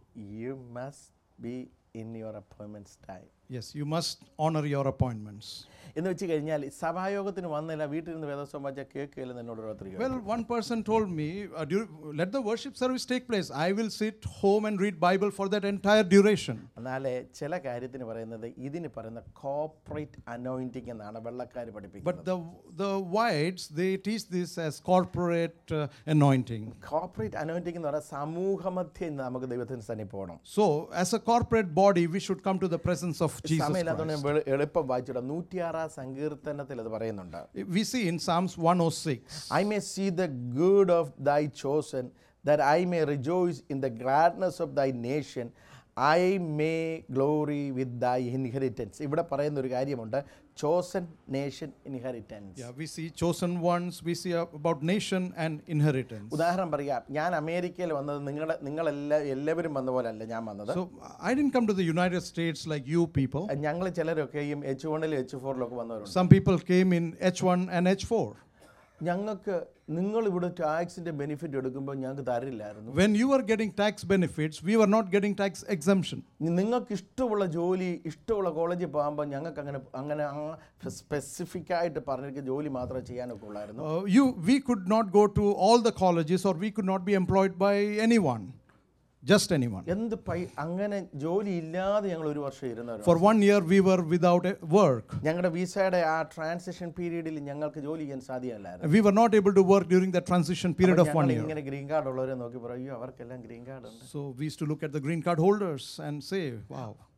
you must be in your appointments time Yes, you must honor your appointments. എന്ന് വെച്ച് കഴിഞ്ഞാൽ സഭായോഗത്തിന് വന്നില്ല വീട്ടിൽ നിന്ന് വേദോത്സവം വായിച്ചാൽ കേൾക്കില്ലെന്ന് എന്നോട് ഓരോരുത്തർ ചോദിക്കും. Well, one person told me, uh, dur- let the worship service take place. I will sit home and read Bible for that entire duration. എന്നാലേ ചില കാര്യത്തിന് പറയുന്നത് ഇതിന് പറയുന്ന കോപ്പറേറ്റ് അനോയിൻറ്റിങ് എന്നാണ് വെള്ളക്കാർ But പഠിപ്പിക്കുന്നത് the the whites they teach this as corporate uh, anointing. Corporate anointing എന്ന് പറഞ്ഞാൽ സമൂഹമധ്യം നമുക്ക് ദൈവത്തിന് സന്നി പോകണം So, as a corporate body, we should come to the presence of Jesus സമയമില്ലാത്തതുകൊണ്ട് Christ. ഞാൻ വെളു- എളുപ്പം വായിച്ചിടാം നൂറ്റിയാറാം സങ്കീർത്തനത്തിൽ അത് പറയുന്നുണ്ട് We see in Psalms 106. I may see the good of thy chosen, that I may rejoice in the gladness of thy nation. I may glory with thy inheritance. ഇവിടെ പറയുന്ന ഒരു കാര്യമുണ്ട് chosen nation inheritance Yeah, we see chosen ones, we see uh, about nation and inheritance. ഉദാഹരണം പറയാം ഞാൻ അമേരിക്കയിൽ വന്നത് നിങ്ങളുടെ നിങ്ങളെല്ലാം എല്ലാവരും വന്ന പോലെ അല്ല ഞാൻ വന്നത് So, I didn't come to the United States like you people. ഞങ്ങൾ ചിലരൊക്കെയും എച്ച് വണ്ണിലും എച്ച് ഫോറിലൊക്കെ വന്നവരുണ്ട് Some people came in H1 and H4. ഞങ്ങൾക്ക് നിങ്ങൾ ഇവിടെ ടാക്സിന്റെ ബെനിഫിറ്റ് എടുക്കുമ്പോൾ ഞങ്ങൾക്ക് തരില്ലായിരുന്നു When you were getting tax benefits, we were not getting tax exemption. നിങ്ങൾക്ക് ഇഷ്ടമുള്ള ജോലി ഇഷ്ടമുള്ള കോളേജിൽ പോകുമ്പോൾ ഞങ്ങൾക്ക് അങ്ങനെ അങ്ങനെ സ്പെസിഫിക് ആയിട്ട് പറഞ്ഞിരിക്കുന്ന ജോലി മാത്രമേ ചെയ്യാനൊക്കെ ഉള്ളായിരുന്നു Uh, you, we could not go to all the colleges or we could not be employed by anyone, just anyone. എന്ത് പൈ അങ്ങനെ ജോലി ഇല്ലാതെ ഞങ്ങൾ ഒരു വർഷം ഇരുന്നവരും For one year, we were without a work. ഞങ്ങളുടെ വിസയുടെ ആ ട്രാൻസിഷൻ പീരീഡിൽ ഞങ്ങൾക്ക് ജോലി ചെയ്യാൻ സാധ്യമല്ലായിരുന്നു We were not able to work during that transition period അപ്പോൾ of one ഞങ്ങൾ year. ഇങ്ങനെ ഗ്രീൻ കാർഡ് ഉള്ളവരെ നോക്കി പറയും അയ്യോ അവർക്കെല്ലാം ഗ്രീൻ കാർഡ് ഉണ്ട് So we used to look at the green card holders and say, wow.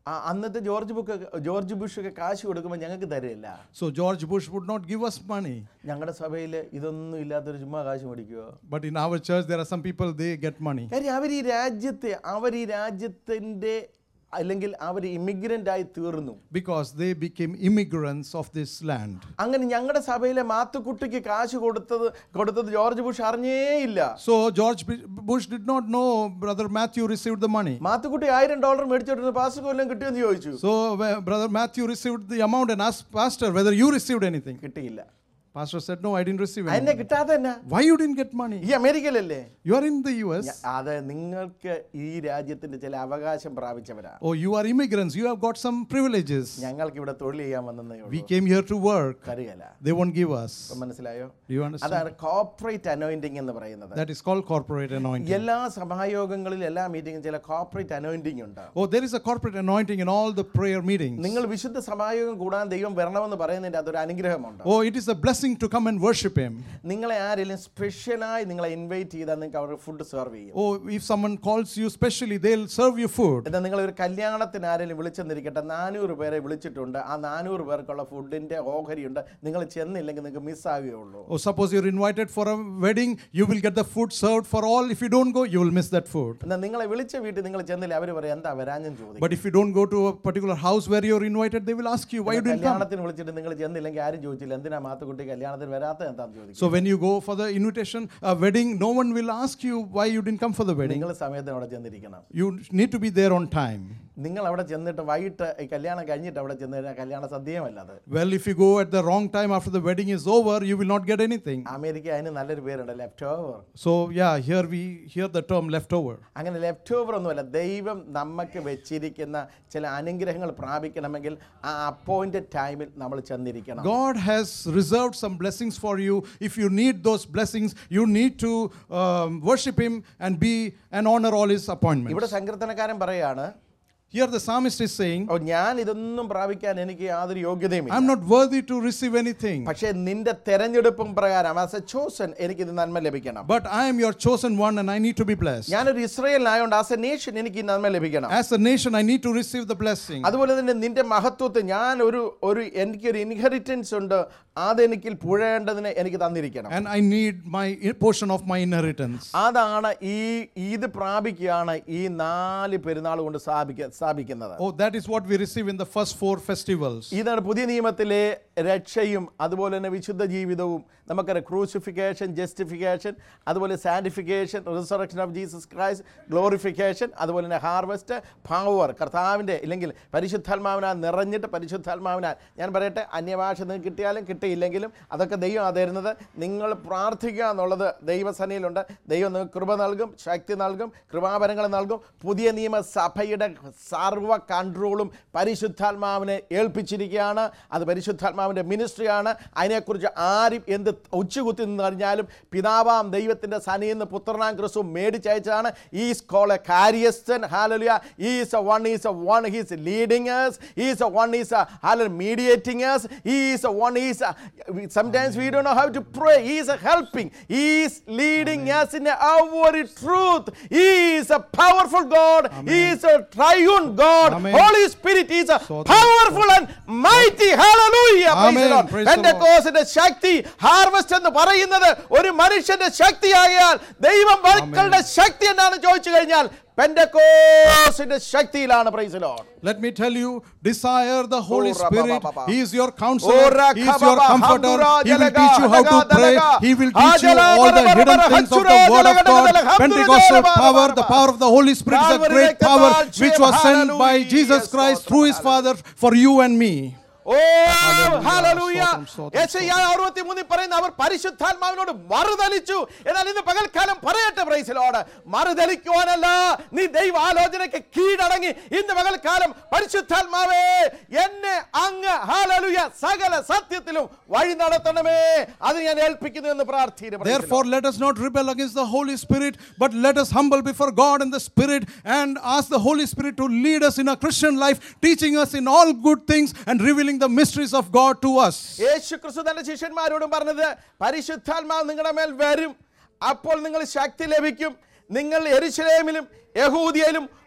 ആ, അന്നത്തെ ജോർജ് ബുക്ക് ജോർജ് ബുഷ് ഒക്കെ കാശ് കൊടുക്കുമ്പോൾ ഞങ്ങൾക്ക് തരില്ല So George Bush would not give us money. ഞങ്ങളുടെ സഭയിൽ ഇതൊന്നും ഇല്ലാത്തൊരു ചുമ്മാ കാശ് മേടിക്കുമോ But in our church, there are some people, they get money. കാര്യം അവർ ഈ രാജ്യത്തെ അവർ ഈ രാജ്യത്തിൻ്റെ അല്ലെങ്കിൽ അവർ ഇമിഗ്രൻ്റ് ആയി തീർന്നു Because they became immigrants of this land. അങ്ങനെ ഞങ്ങളുടെ സഭയിലെ മാത്തുക്കുട്ടിക്ക് കാശ് കൊടുത്തത് കൊടുത്തത് ജോർജ് ബുഷ് അറിഞ്ഞേയില്ല So George B- Bush did not know Brother Matthew received the money. Mathukutty ആയിരം ഡോളർ മേടിച്ചോണ്ടിരുന്ന പാസ് കൊല്ലം കിട്ടിയെന്ന് ചോദിച്ചു So where Brother Matthew received the amount and asked Pastor whether you received anything. കിട്ടിയില്ല Pastor said, No, I didn't receive അതിനെ anything. കിട്ടാതെ തന്നെ Why you didn't get money? ഈ അമേരിക്കയിലല്ലേ You are in the US. അത് നിങ്ങൾക്ക് ഈ രാജ്യത്തിന്റെ ചില അവകാശം പ്രാപിച്ചവരാ Oh, you are immigrants. You have got some privileges. ഞങ്ങൾക്ക് ഇവിടെ തൊഴിൽ ചെയ്യാൻ വന്നതേ We ഉള്ളൂ came here to work. കരുകല They won't give us. ഇപ്പം മനസ്സിലായോ Do you understand? അതാണ് കോർപ്പറേറ്റ് അനോയിന്റിങ് എന്ന് പറയുന്നത് That is called corporate anointing. എല്ലാ സഭായോഗങ്ങളിൽ എല്ലാ മീറ്റിംഗും ചില കോർപ്പറേറ്റ് അനോയിന്റിങ് ഉണ്ട് Oh, there is a corporate anointing in all the prayer meetings. നിങ്ങൾ വിശുദ്ധ സഭായോഗം കൂടാൻ ദൈവം വരണമെന്ന് പറയുന്നതിന്റെ അതൊരു അനുഗ്രഹമുണ്ട് Oh, it is a blessing to come and worship Him. നിങ്ങളെ ആരെങ്കിലും സ്പെഷ്യലായി നിങ്ങളെ ഇൻവൈറ്റ് ചെയ്താൽ നിങ്ങൾക്ക് അവർ ഫുഡ് സെർവ് ചെയ്യും Oh, if someone calls you specially, they'll serve you food. എന്നാൽ നിങ്ങൾ ഒരു കല്യാണത്തിന് ആരെങ്കിലും വിളിച്ചെന്നിരിക്കട്ടെ നാനൂറ് പേരെ വിളിച്ചിട്ടുണ്ട് ആ നാനൂറ് പേർക്കുള്ള ഫുഡിന്റെ ഓഹരിയുണ്ട് നിങ്ങൾ ചെന്നില്ലെങ്കിൽ നിങ്ങൾക്ക് മിസ്സാകുകയുള്ളൂ Oh, suppose you're invited for a wedding, you will get the food served for all. If you don't go, you will miss that food. എന്നാൽ നിങ്ങളെ വിളിച്ച വീട്ടിൽ നിങ്ങൾ ചെന്നില്ല അവർ പറയും എന്താ വരാഞ്ഞും ചോദിക്കും But if you don't go to a particular house where you're invited, they will ask you, why you didn't come? കല്യാണത്തിന് വിളിച്ചിട്ട് നിങ്ങൾ ചെന്നില്ലെങ്കിൽ ആരും ചോദിച്ചില്ല എന്തിനാ മാത്തുക്കുട്ടി കല്യാണത്തിന് വരാത്ത എന്താന്ന് ചോദിക്കും So when you go for the invitation, a wedding, no one will ask you why you didn't come for the wedding. നിങ്ങൾ സമയത്തിന് അവിടെ ചെന്നിരിക്കണം You need to be there on time. നിങ്ങൾ അവിടെ ചെന്നിട്ട് വൈകിട്ട് ഈ കല്യാണം കഴിഞ്ഞിട്ട് അവിടെ ചെന്ന് കഴിഞ്ഞാൽ കല്യാണ സദ്യയുമല്ല അത് Well, if you go at the wrong time after the wedding is over, you will not get anything. America അതിന് നല്ലൊരു പേരുണ്ട് leftover So yeah, here we hear the term leftover. അങ്ങനെ ലെഫ്റ്റ് ഓവർ ഒന്നുമല്ല ദൈവം നമുക്ക് വെച്ചിരിക്കുന്ന ചില അനുഗ്രഹങ്ങൾ പ്രാപിക്കണമെങ്കിൽ ആ അപ്പോയിന്റഡ് ടൈമിൽ നമ്മൾ ചെന്നിരിക്കണം God has reserved some blessings for you. If you need those blessings, you need to um, worship Him and be and honor all His appointments. ഇവിടെ സങ്കീർത്തനക്കാരൻ പറയാണ് Here the psalmist is saying, ഓ ഞാൻ ഇതൊന്നും പ്രാപിക്കാൻ എനിക്ക് യാതൊരു യോഗ്യതയും I'm not worthy to receive anything, പക്ഷേ നിന്റെ തെരഞ്ഞെടുപ്പും പ്രകാരം ആസ് എ ചോസൻ എനിക്ക് ഇത് നന്മ ലഭിക്കണം but I am your chosen one and I need to be blessed. ഞാനൊരു ഇസ്രയേലിനായോണ്ട് ആസ് എ നേഷൻ എനിക്ക് ഈ നന്മ ലഭിക്കണം As a nation, I need to receive the blessing. അതുപോലെ തന്നെ നിന്റെ മഹത്വത്തെ ഞാൻ ഒരു ഒരു എനിക്കൊരു ഇൻഹെറിറ്റൻസ് ഉണ്ട് അതെനിക്ക് പുഴയേണ്ടതിന് എനിക്ക് തന്നിരിക്കണം And I need my i- portion of my inheritance. അതാണ് ഈ ഇത് പ്രാപിക്കുകയാണ് ഈ നാല് പെരുന്നാൾ കൊണ്ട് സ്ഥാപിക്ക സ്ഥാപിക്കുന്നത് Oh, that is what we receive in the first four festivals. ഇതാണ് പുതിയ നിയമത്തിലെ രക്ഷയും അതുപോലെ തന്നെ വിശുദ്ധ ജീവിതവും നമുക്കറിയാം ക്രൂസിഫിക്കേഷൻ ജസ്റ്റിഫിക്കേഷൻ അതുപോലെ sanctification resurrection of Jesus Christ glorification അതുപോലെ തന്നെ ഹാർവെസ്റ്റ് പവർ കർത്താവിൻ്റെ ഇല്ലെങ്കിൽ പരിശുദ്ധാത്മാവിനാൽ നിറഞ്ഞിട്ട് പരിശുദ്ധാത്മാവിനാൽ ഞാൻ പറയട്ടെ അന്യഭാഷ നിങ്ങൾക്ക് കിട്ടിയാലും കിട്ടിയില്ലെങ്കിലും അതൊക്കെ ദൈവം തരുന്നത് നിങ്ങൾ പ്രാർത്ഥിക്കുക എന്നുള്ളത് ദൈവസനയിലുണ്ട് ദൈവം നിങ്ങൾക്ക് കൃപ നൽകും ശക്തി നൽകും കൃപാപരങ്ങൾ നൽകും പുതിയ നിയമസഭയുടെ സർവ്വ കൺട്രോളും പരിശുദ്ധാത്മാവിനെ ഏൽപ്പിച്ചിരിക്കുകയാണ് അത് പരിശുദ്ധാത്മാവിൻ്റെ മിനിസ്ട്രിയാണ് അതിനെക്കുറിച്ച് ആരും എന്ത് ഉച്ചകുത്തി നിന്ന് കഴിഞ്ഞാലും പിതാവാം ദൈവത്തിൻ്റെ സനിയിൽ നിന്ന് പുത്രനാം ക്രിസ്തു മേടിച്ചയച്ചാണ് ഈസ് കോൾ എ കാരിയസ്റ്റൻ ഹാലലിയ is a one is a one he's leading us is a one is ഹാലൽ mediating us is a one is sometimes we don't know how to pray he is helping he is leading us in our truth he is a powerful god he is a triune god Amen. holy spirit is a So powerful and mighty hallelujah Praise the Amen. Lord. Praise the Lord. പെന്തക്കോസ്തിന്റെ ശക്തി ഹാർവസ്റ്റ് എന്ന് പറയുന്നത് ഒരു മനുഷ്യന്റെ ശക്തിയായാൽ ദൈവം മക്കളുടെ ശക്തി എന്നാണ് ചോദിച്ചു കഴിഞ്ഞാൽ പെന്തക്കോസിന്റെ ശക്തിയിലാണ് praise Lord Let me tell you, desire the Holy Oh, rabba, Spirit. ba, ba, ba. He is your Oh, counselor. rakha, He is your ba, ba, comforter. hamdura, He will jalaga, teach you how to dalaga, pray. dalaga. He will teach you Ajala, all the bara, hidden bara, things of hachura, the Word of jalaga, God. dalaga, hamdura, Pentecostal jalaga, bara, power, bara, the bara. power of the Holy Spirit is a Calvary great Rector power Church, which was sent by hallelujah. Jesus Christ Yes, through His Father for you and me. Oh hallelujah സ്തോത്രം, സ്തോത്രം, യെശയ്യാ 63 പറയുന്ന അവർ പരിശുദ്ധാത്മാവിനോട് മറുതലിച്ചു എന്നാൽ ഇന്ന് പകൽക്കാലം പറയട്ടെ പ്രൈസിലോട് മറുതലിക്കുവാനല്ല നീ ദൈവ ആലോചനയ്ക്ക് കീഴടങ്ങി ഇന്ന് പകൽക്കാലം പരിശുദ്ധാത്മാവേ എന്നെ അങ്ങ് ഹാലലുയ സകല സത്യത്തിലും വഴി നടത്തണമേ അത് ഞാൻ ഏൽപ്പിക്കുന്നു എന്ന് പ്രാർത്ഥിക്കുന്നു Therefore, let us not rebel against the Holy Spirit, but let us humble before God and the Spirit and ask the Holy Spirit to lead us in our Christian life, teaching us in all good things and revealing the mysteries of God to us. യേശു ക്രിസ്തു തന്റെ ശിഷ്യന്മാരോടും പറഞ്ഞത് പരിശുദ്ധാത്മാവ് നിങ്ങളുടെ മേൽ വരും അപ്പോൾ നിങ്ങൾ ശക്തി ലഭിക്കും നിങ്ങൾ എരുശലേമിലും യഹൂദിയയിലും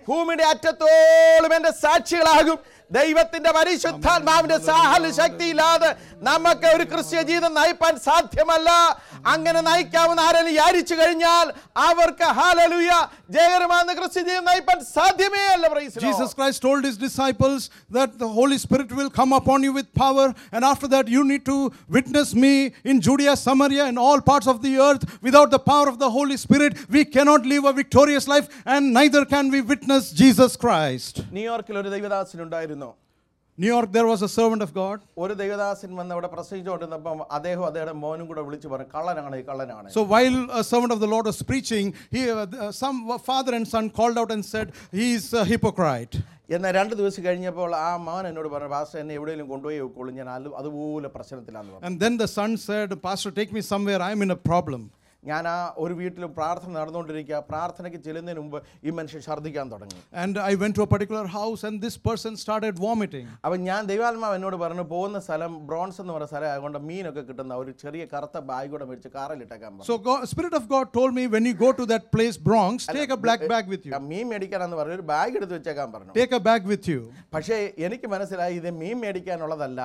ഭൂമിയുടെ അറ്റത്തോളം എന്റെ സാക്ഷികളാകും ദൈവത്തിന്റെ പരിശുദ്ധാത്മാവിന്റെ സാഹല ശക്തിയില്ലാതെ നമുക്ക് ഒരു ക്രിസ്ത്യ ജീവിതം നയിപ്പാൻ സാധ്യമല്ല അങ്ങനെ നയിക്കാവുന്ന ആരെങ്കിലും വിചാരിച്ചു കഴിഞ്ഞാൽ അവർക്ക് ഹാലലുയ ജയകരമാകുന്ന ക്രിസ്ത്യ ജീവിതം നയിപ്പാൻ സാധ്യമേ അല്ല praise the Lord. Jesus Christ told his disciples that the Holy Spirit will come upon you with power, and after that, you need to witness me in Judea, Samaria, and all parts of the earth. Without the power of the Holy Spirit, we cannot live a victorious life, and neither can we witness Jesus Christ. ന്യൂയോർക്കിൽ ഒരു ദൈവദാസൻ ഉണ്ടായിരുന്നു New York, there was a servant of God. ഒരു ദൈവദാസൻ വന്ന് അവിടെ പ്രസംഗിച്ചുകൊണ്ടിരുന്നപ്പം അദ്ദേഹം അദ്ദേഹം മോനും കൂടെ വിളിച്ചു പറഞ്ഞു കള്ളനാണ് ഈ കള്ളനാണ് So while a servant of the Lord was preaching, he, uh, uh, some father and son called out and said, "He's a hypocrite." എന്നാൽ രണ്ട് ദിവസം കഴിഞ്ഞപ്പോൾ ആ മോൻ എന്നോട് പറഞ്ഞു പാസ്റ്റർ എന്നെ എവിടെയെങ്കിലും കൊണ്ടുപോയി വെക്കോളൂ ഞാൻ അത് അതുപോലെ പ്രശ്നത്തിലാന്ന് പറഞ്ഞു And then the son said, "Pastor, take me somewhere. I'm in a problem." ഞാൻ ആ ഒരു വീട്ടിൽ പ്രാർത്ഥന നടന്നുകൊണ്ടിരിക്കുക പ്രാർത്ഥനയ്ക്ക് ചെല്ലുന്നതിന് മുമ്പ് ഈ മനുഷ്യൻ ഛർദ്ദിക്കാൻ തുടങ്ങി And I went to a particular house, and this person started vomiting. അപ്പം ഞാൻ ദൈവാത്മാവ് എന്നോട് പറഞ്ഞു പോകുന്ന സ്ഥലം ബ്രോൺസ് എന്ന് പറയുന്ന സ്ഥലം ആയതുകൊണ്ട് മീനൊക്കെ കിട്ടുന്ന ഒരു ചെറിയ കറുത്ത ബാഗ് കൂടെ മേടിച്ച് കാറിലിട്ടേക്കാൻ പറഞ്ഞു So God, Spirit of God told me when you go to that place, Bronx, take a black bag with you. ആ മീൻ മേടിക്കാനെന്ന് പറഞ്ഞു ഒരു ബാഗ് എടുത്ത് വെച്ചേക്കാൻ പറഞ്ഞു Take a bag with you. പക്ഷേ എനിക്ക് മനസ്സിലായി ഇത് മീൻ മേടിക്കാനുള്ളതല്ല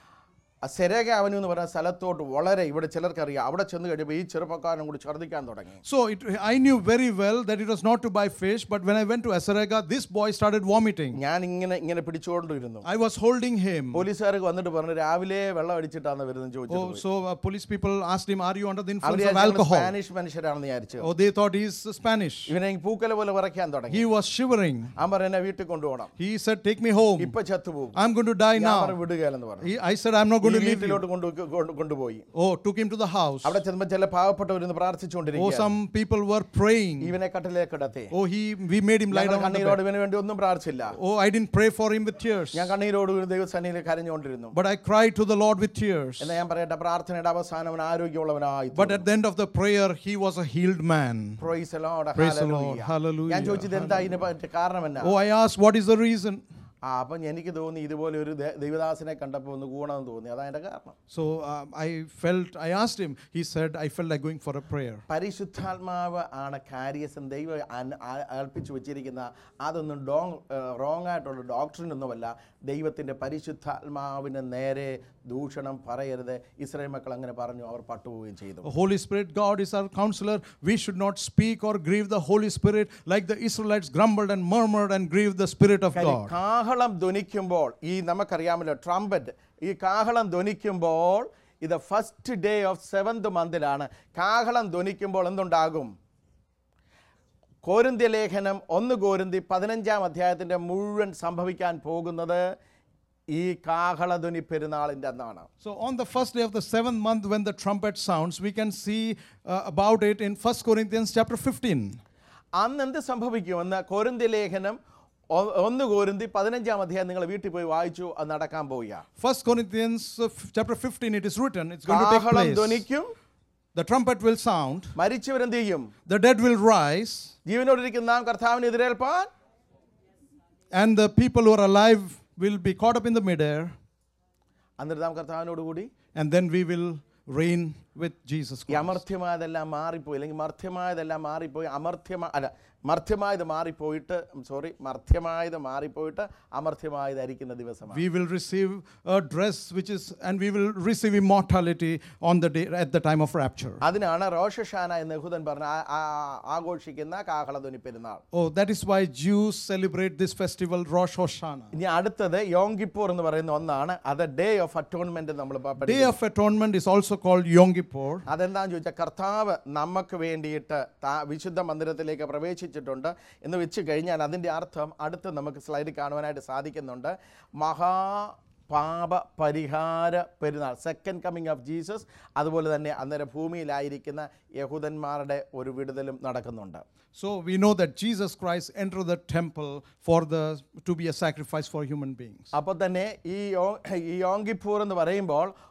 സെരേഗ അവനു എന്ന് പറയുന്ന സ്ഥലത്തോട്ട് വളരെ ഇവിടെ ചിലർക്കറിയാം അവിടെ ചെന്ന് കഴിയുമ്പോൾ ഈ ചെറുപ്പക്കാരനും കൂടി ഛർദ്ദിക്കാൻ തുടങ്ങി So it, I knew very well that it was not to buy fish, but when I went to Asarega, this boy started vomiting. ഞാൻ ഇങ്ങനെ ഇങ്ങനെ പിടിച്ചുകൊണ്ടിരുന്നു I was holding him. പോലീസുകാർക്ക് വന്നിട്ട് പറഞ്ഞു രാവിലെ വെള്ളം അടിച്ചിട്ടാണ് വരുന്നത് Oh, ചോദിച്ചത് so uh, police people asked him, "Are you under the അവർ influence of alcohol?" സ്പാനിഷ് മനുഷ്യരാണെന്ന് വിചാരിച്ചു Oh, they thought he's Spanish. ഇവനെ ഈ പൂക്കല പോലെ വിറയ്ക്കാൻ തുടങ്ങി He was shivering. അവൻ പറഞ്ഞു എന്നെ വീട്ടിൽ കൊണ്ടുപോകണം He said, "Take me home. ഇപ്പൊ ചത്തുപോകും I'm going to die ഞാൻ now." പറഞ്ഞു വിടുകയെന്ന് പറഞ്ഞു He, I said, "I'm not ഈ going to leave you." വീട്ടിലോട്ട് കൊണ്ടു കൊണ്ട് കൊണ്ടുപോയി Oh, took him to the house. അവിടെ ചെന്നപ്പോൾ ചില പാവപ്പെട്ടവരിന്ന് Oh, പ്രാർത്ഥിച്ചുകൊണ്ടിരിക്കുക some people were praying. ഇവനെ കട്ടിലേക്ക് കിടത്തി Oh, he we made him lie ഞങ്ങൾ down on the കണ്ണീരോട് bed. ഇവന് വേണ്ടി ഒന്നും പ്രാർത്ഥിച്ചില്ല Oh, I didn't pray for him with tears. ഞാൻ കണ്ണീരോട് ദൈവസന്നിധിയിൽ കരഞ്ഞുകൊണ്ടിരുന്നു But I cried to the Lord with tears. എന്നാ ഞാൻ പറയട്ടെ പ്രാർത്ഥനയുടെ അവസാനം അവൻ ആരോഗ്യമുള്ളവനായി But at the end of the prayer, he was a healed man. Praise the Lord. Praise the Hallelujah. Lord. Hallelujah. ഞാൻ ചോദിച്ചത് എന്താ ഇതിന് പറ്റിയ കാരണം എന്നാ Oh, I asked, what is the reason? ആ അപ്പം എനിക്ക് തോന്നി ഇതുപോലെ ഒരു ദൈ- ദൈവദാസനെ കണ്ടപ്പോൾ ഒന്ന് ഗുണമെന്ന് തോന്നി അതാ എൻ്റെ കാരണം So um, I felt, I asked him, he said, I felt like going for a prayer. പരിശുദ്ധാത്മാവ് ആണ് കാര്യസം ദൈവം അൻ- ആ- ഏൽപ്പിച്ചു വെച്ചിരിക്കുന്ന അതൊന്നും ഡോങ് റോങ് ആയിട്ടുള്ള ഡോക്ടറിൻ ഒന്നുമല്ല ദൈവത്തിൻ്റെ പരിശുദ്ധാത്മാവിന് നേരെ ദൂഷണം പറയരുത് ഇസ്രായേൽ മക്കൾ അങ്ങനെ പറഞ്ഞു അവർ പട്ടുപോവുകയും ചെയ്തു The Holy Spirit, God is our counselor. We should not speak or grieve the Holy Spirit like the Israelites grumbled and murmured and grieved the Spirit of കാര്യം God. കാഹളം ധ്വനിക്കുമ്പോൾ ഈ നമുക്കറിയാമല്ലോ ട്രംപറ്റ് ഈ കാഹളം ധ്വനിക്കുമ്പോൾ ഇത് ഫസ്റ്റ് ഡേ ഓഫ് സെവൻത് മന്തിലാണ് കാഹളം ധ്വനിക്കുമ്പോൾ എന്തുണ്ടാകും കോരിന്ത്യ ലേഖനം ഒന്ന് കോരിന്തി പതിനഞ്ചാം അധ്യായത്തിൻ്റെ മുഴുവൻ സംഭവിക്കാൻ പോകുന്നത് ഈ കാഹളധ്വനി പെരുന്നാളിൻ്റെ അന്നാണ് So on the first day of the seventh month, when the trumpet sounds, we can see uh, about it in 1 Corinthians chapter 15. അന്ന് എന്ത് സംഭവിക്കുമെന്ന് കോരിന്ത്യ ലേഖനം ഒ- ഒന്ന് കോരിന്തി പതിനഞ്ചാം അധ്യായം നിങ്ങൾ വീട്ടിൽ പോയി വായിച്ചു അത് നടക്കാൻ പോവുക 1 Corinthians uh, f- chapter 15, it is written, it's going to take കാഹളം place. ധ്വനിക്കും The trumpet will sound, മരിച്ചവരെന്ത് ചെയ്യും the dead will rise, ജീവനോടിരിക്കുന്ന നാം കർത്താവിനെ എതിരേൽപ്പാൻ and the people who are alive will be caught up in the midair, എന്നിട്ട് നാം കർത്താവിനോട് കൂടി and then we will reign with Jesus ഈ Christ. അമർത്യമായതെല്ലാം മാറിപ്പോയി അല്ലെങ്കിൽ മർത്യമായതെല്ലാം മാറിപ്പോയി അമർത്യമാ അല്ല മർത്യമായത് മാറിപ്പോയിട്ട് സോറി മർത്യമായത് മാറിപ്പോയിട്ട് അമർത്യമായതായിരിക്കുന്ന ദിവസമാണ് We will receive a dress which is, and we will receive immortality on the day at the time of rapture. അതിനാണ് റോഷഷാന എന്ന് യഹൂദൻ പറഞ്ഞ ആ- ആ- ആഘോഷിക്കുന്ന കാഹളധ്വനി പെരുന്നാൾ Oh, that is why Jews celebrate this festival, Rosh Hashanah. ഇനി അടുത്തത് യോങ്കിപ്പൂർ എന്ന് പറയുന്ന ഒന്നാണ് അത് ഡേ ഓഫ് അറ്റോൺമെന്റ് നമ്മൾ പ- Day പഠിക്കും of Atonement is also called Yom Kippur. അതെന്താന്ന് ചോദിച്ചാൽ കർത്താവ് നമുക്ക് വേണ്ടിയിട്ട് താ- വിശുദ്ധ മന്ദിരത്തിലേക്ക് പ്രവേശിച്ചിട്ടുണ്ട് എന്ന് വെച്ച് കഴിഞ്ഞാൽ അതിൻ്റെ അർത്ഥം അടുത്ത് നമുക്ക് സ്ലൈഡിൽ കാണുവാനായിട്ട് സാധിക്കുന്നുണ്ട് മഹാ പാപ പരിഹാര പെരുന്നാൾ സെക്കൻഡ് കമ്മിങ് ഓഫ് ജീസസ് അതുപോലെ തന്നെ അന്നേരം ഭൂമിയിലായിരിക്കുന്ന യഹൂദന്മാരുടെ ഒരു വിടുതലും നടക്കുന്നുണ്ട് So we know that Jesus Christ entered the temple for the to be a sacrifice for human beings. അപ്പോൾ തന്നെ ഈ യോ ഈ യോങ്കിപ്പൂർ എന്ന് പറയുമ്പോൾ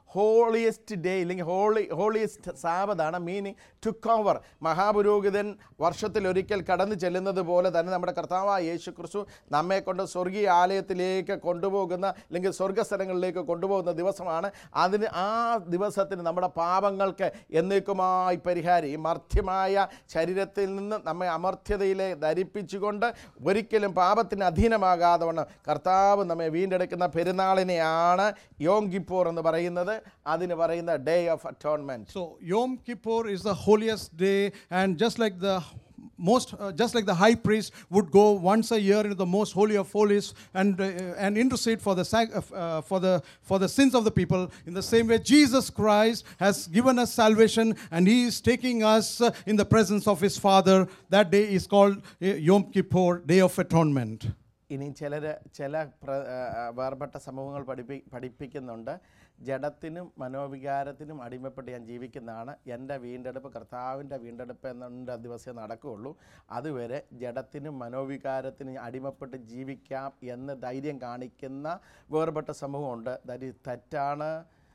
ഹോളിയസ്റ്റ് ഡേ ഇല്ലെങ്കിൽ ഹോളി ഹോളിയസ്റ്റ് സാബതാണ് മീനിങ് ടു കവർ മഹാപുരോഹിതൻ വർഷത്തിലൊരിക്കൽ കടന്നു ചെല്ലുന്നത് പോലെ തന്നെ നമ്മുടെ കർത്താവായ യേശു ക്രിസ്തു നമ്മെ കൊണ്ട് സ്വർഗീയ ആലയത്തിലേക്ക് കൊണ്ടുപോകുന്ന അല്ലെങ്കിൽ സ്വർഗസ്ഥലങ്ങളിലേക്ക് കൊണ്ടുപോകുന്ന ദിവസമാണ് അതിന് ആ ദിവസത്തിന് നമ്മുടെ പാപങ്ങൾക്ക് എന്നേക്കുമായി പരിഹാരം ഈ മർത്യമായ ശരീരത്തിൽ നിന്ന് നമ്മെ അമർത്യതയിലെ ധരിപ്പിച്ചുകൊണ്ട് ഒരിക്കലും പാപത്തിന് അധീനമാകാതെ വണ്ണം കർത്താവ് നമ്മെ വീണ്ടെടുക്കുന്ന പെരുന്നാളിനെയാണ് യോം കിപ്പോർ എന്ന് പറയുന്നത് അതിന് പറയുന്ന day of atonement So Yom Kippur is the holiest day, and just like the most, uh, just like the high priest would go once a year into the most holy of holies and uh, and intercede for the sac- uh, uh, for the for the sins of the people. In the same way, Jesus Christ has given us salvation, and He is taking us uh, in the presence of His Father. That day is called uh, Yom Kippur, Day of Atonement. ഇനി ചിലർ ചില പ്ര ആ, ആ, വേർപെട്ട സമൂഹങ്ങൾ പഠിപ്പി പഠിപ്പിക്കുന്നുണ്ട് ജഡത്തിനും മനോവികാരത്തിനും അടിമപ്പെട്ട് ഞാൻ ജീവിക്കുന്നതാണ് എൻ്റെ വീണ്ടെടുപ്പ് കർത്താവിൻ്റെ വീണ്ടെടുപ്പ് എന്ന ദിവസമേ നടക്കുകയുള്ളൂ അതുവരെ ജഡത്തിനും മനോവികാരത്തിനും അടിമപ്പെട്ട് ജീവിക്കാം എന്ന് ധൈര്യം കാണിക്കുന്ന വേർപെട്ട സമൂഹമുണ്ട് ദാറ്റ് തെറ്റാണ്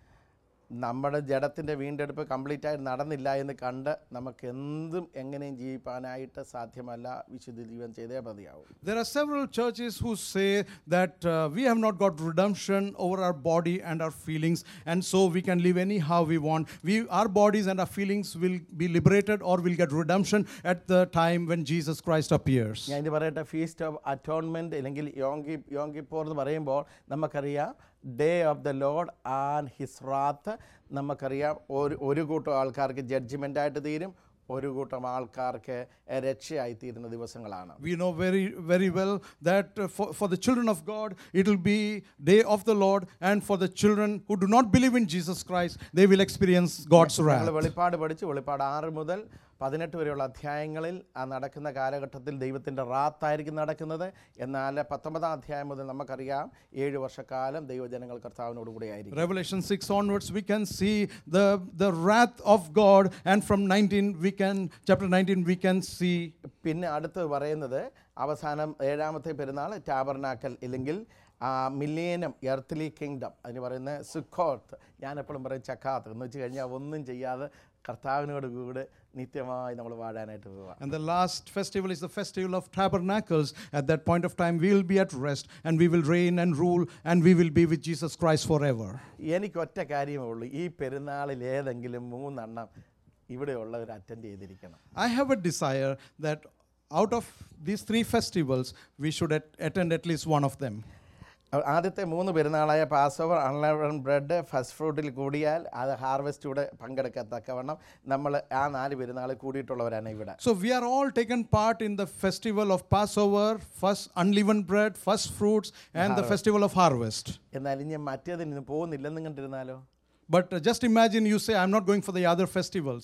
നമ്മുടെ ജഡത്തിൻ്റെ വീണ്ടെടുപ്പ് കംപ്ലീറ്റ് ആയി നടന്നില്ല എന്ന് കണ്ട് നമുക്ക് എന്തും എങ്ങനെയും ജീവിക്കാനായിട്ട് സാധ്യമല്ല വിശുദ്ധ ജീവൻ ചെയ്തേ മതിയാവും There are several churches who say that uh, we have not got redemption over our body and our feelings, and so we can live anyhow we want. We, our bodies and our feelings will be liberated or will get redemption at the time when Jesus Christ appears. ഞാൻ ഇത് പറയട്ടെ ഫീസ്റ്റ് ഓഫ് അറ്റോൺമെൻറ്റ് അല്ലെങ്കിൽ യോങ്കി യോങ്കിപ്പോർ എന്ന് പറയുമ്പോൾ നമുക്കറിയാം day of the Lord and his wrath നമുക്കറിയാം ഒരു ഒരു കൂട്ടം ആൾക്കാർക്ക് ജഡ്ജിമെൻ്റായിട്ട് തീരും ഒരു കൂട്ടം ആൾക്കാർക്ക് രക്ഷയായി തീരുന്ന ദിവസങ്ങളാണ് We know very, very well that uh, for, for the children of God, it will be day of the Lord, and for the children who do not believe in Jesus Christ, they will experience God's നമ്മൾ wrath. വെളിപ്പാട് പഠിച്ചു വെളിപ്പാട് ആറ് മുതൽ പതിനെട്ട് വരെയുള്ള അധ്യായങ്ങളിൽ ആ നടക്കുന്ന കാലഘട്ടത്തിൽ ദൈവത്തിൻ്റെ റാത്തായിരിക്കും നടക്കുന്നത് എന്നാൽ പത്തൊമ്പതാം അധ്യായം മുതൽ നമുക്കറിയാം ഏഴ് വർഷക്കാലം ദൈവജനങ്ങൾ കർത്താവിനോട് കൂടെ ആയിരിക്കും Revelation 6 onwards, we can see the, the wrath of God, and from 19, we can, chapter 19, we can see പിന്നെ അടുത്ത് പറയുന്നത് അവസാനം ഏഴാമത്തെ പെരുന്നാൾ ടാബർനാക്കൽ ഇല്ലെങ്കിൽ മില്ലേനം എർത്തലി കിങ്ഡം അതിന് പറയുന്ന സുഖോത്ത് ഞാൻ എപ്പോഴും പറയും ചക്കാത്ത് എന്ന് വെച്ച് കഴിഞ്ഞാൽ ഒന്നും ചെയ്യാതെ കർത്താവിനോട് കൂടെ നിത്യമായി നമ്മൾ വാഴാനായിട്ട് പോവാം And the last festival is the festival of tabernacles. At that point of time, we will be at rest and we will reign and rule and we will be with Jesus Christ forever. എനിക്ക് ഒറ്റ കാര്യമേ ഉള്ളൂ ഈ പെരുന്നാളിൽ ഏതെങ്കിലും മൂന്നെണ്ണം ഇവിടെയുള്ളവർ അറ്റൻഡ് ചെയ്തിരിക്കണം I have a desire that out of these three festivals, we should at- attend at least one of them. ആ- ആദ്യത്തെ മൂന്ന് പെരുന്നാളായ Passover unleavened bread first ഫ്രൂട്ടിൽ കൂടിയാൽ അത് ഹാർവെസ്റ്റൂടെ പങ്കെടുക്കത്തക്കവണ്ണം നമ്മൾ ആ നാല് പെരുന്നാൾ കൂടിയിട്ടുള്ളവരാണ് ഇവിടെ So we are all taken part in the festival of Passover, first unleavened bread, first fruits, and the festival of harvest. എന്നാൽ ഇനി മറ്റേതിന് ഇന്ന് പോകുന്നില്ലെന്നും കണ്ടിരുന്നാലോ But uh, just imagine you say, I'm not going for the other festivals.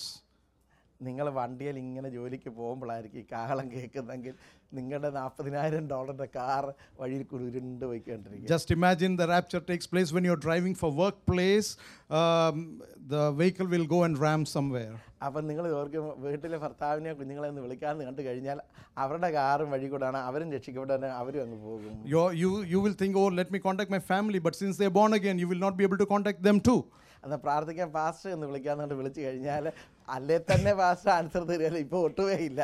നിങ്ങൾ വണ്ടിയിൽ ഇങ്ങനെ ജോലിക്ക് പോകുമ്പോഴായിരിക്കും ഈ കാഹളം കേൾക്കുന്നെങ്കിൽ നിങ്ങളുടെ നാൽപ്പതിനായിരം ഡോളറിൻ്റെ കാർ വഴിയിൽ കൂടി ഉരുണ്ട് പോയിക്കൊണ്ടിരിക്കും Just imagine the rapture takes place when you're driving for workplace. Um, the vehicle will go and ram somewhere. അപ്പം നിങ്ങൾ ഓർക്കും വീട്ടിലെ ഭർത്താവിനെ കുഞ്ഞുങ്ങളെ ഒന്ന് വിളിക്കാമെന്ന് കണ്ടു കഴിഞ്ഞാൽ അവരുടെ കാറും വഴി കൂടാണ് അവരും രക്ഷിക്കപ്പെടാൻ അവരും അങ്ങ് പോകും You're, you, you will think, oh, let me contact my family. But since they're born again, you will not be able to contact them too. എന്നാൽ പ്രാർത്ഥിക്കാൻ പാസ്റ്റർ എന്ന് വിളിക്കാന്ന് കണ്ട് വിളിച്ചു കഴിഞ്ഞാൽ അല്ലേ തന്നെ പാസ്റ്റർ ആൻസർ തരികയില്ല ഇപ്പോൾ ഒട്ടുമേ ഇല്ല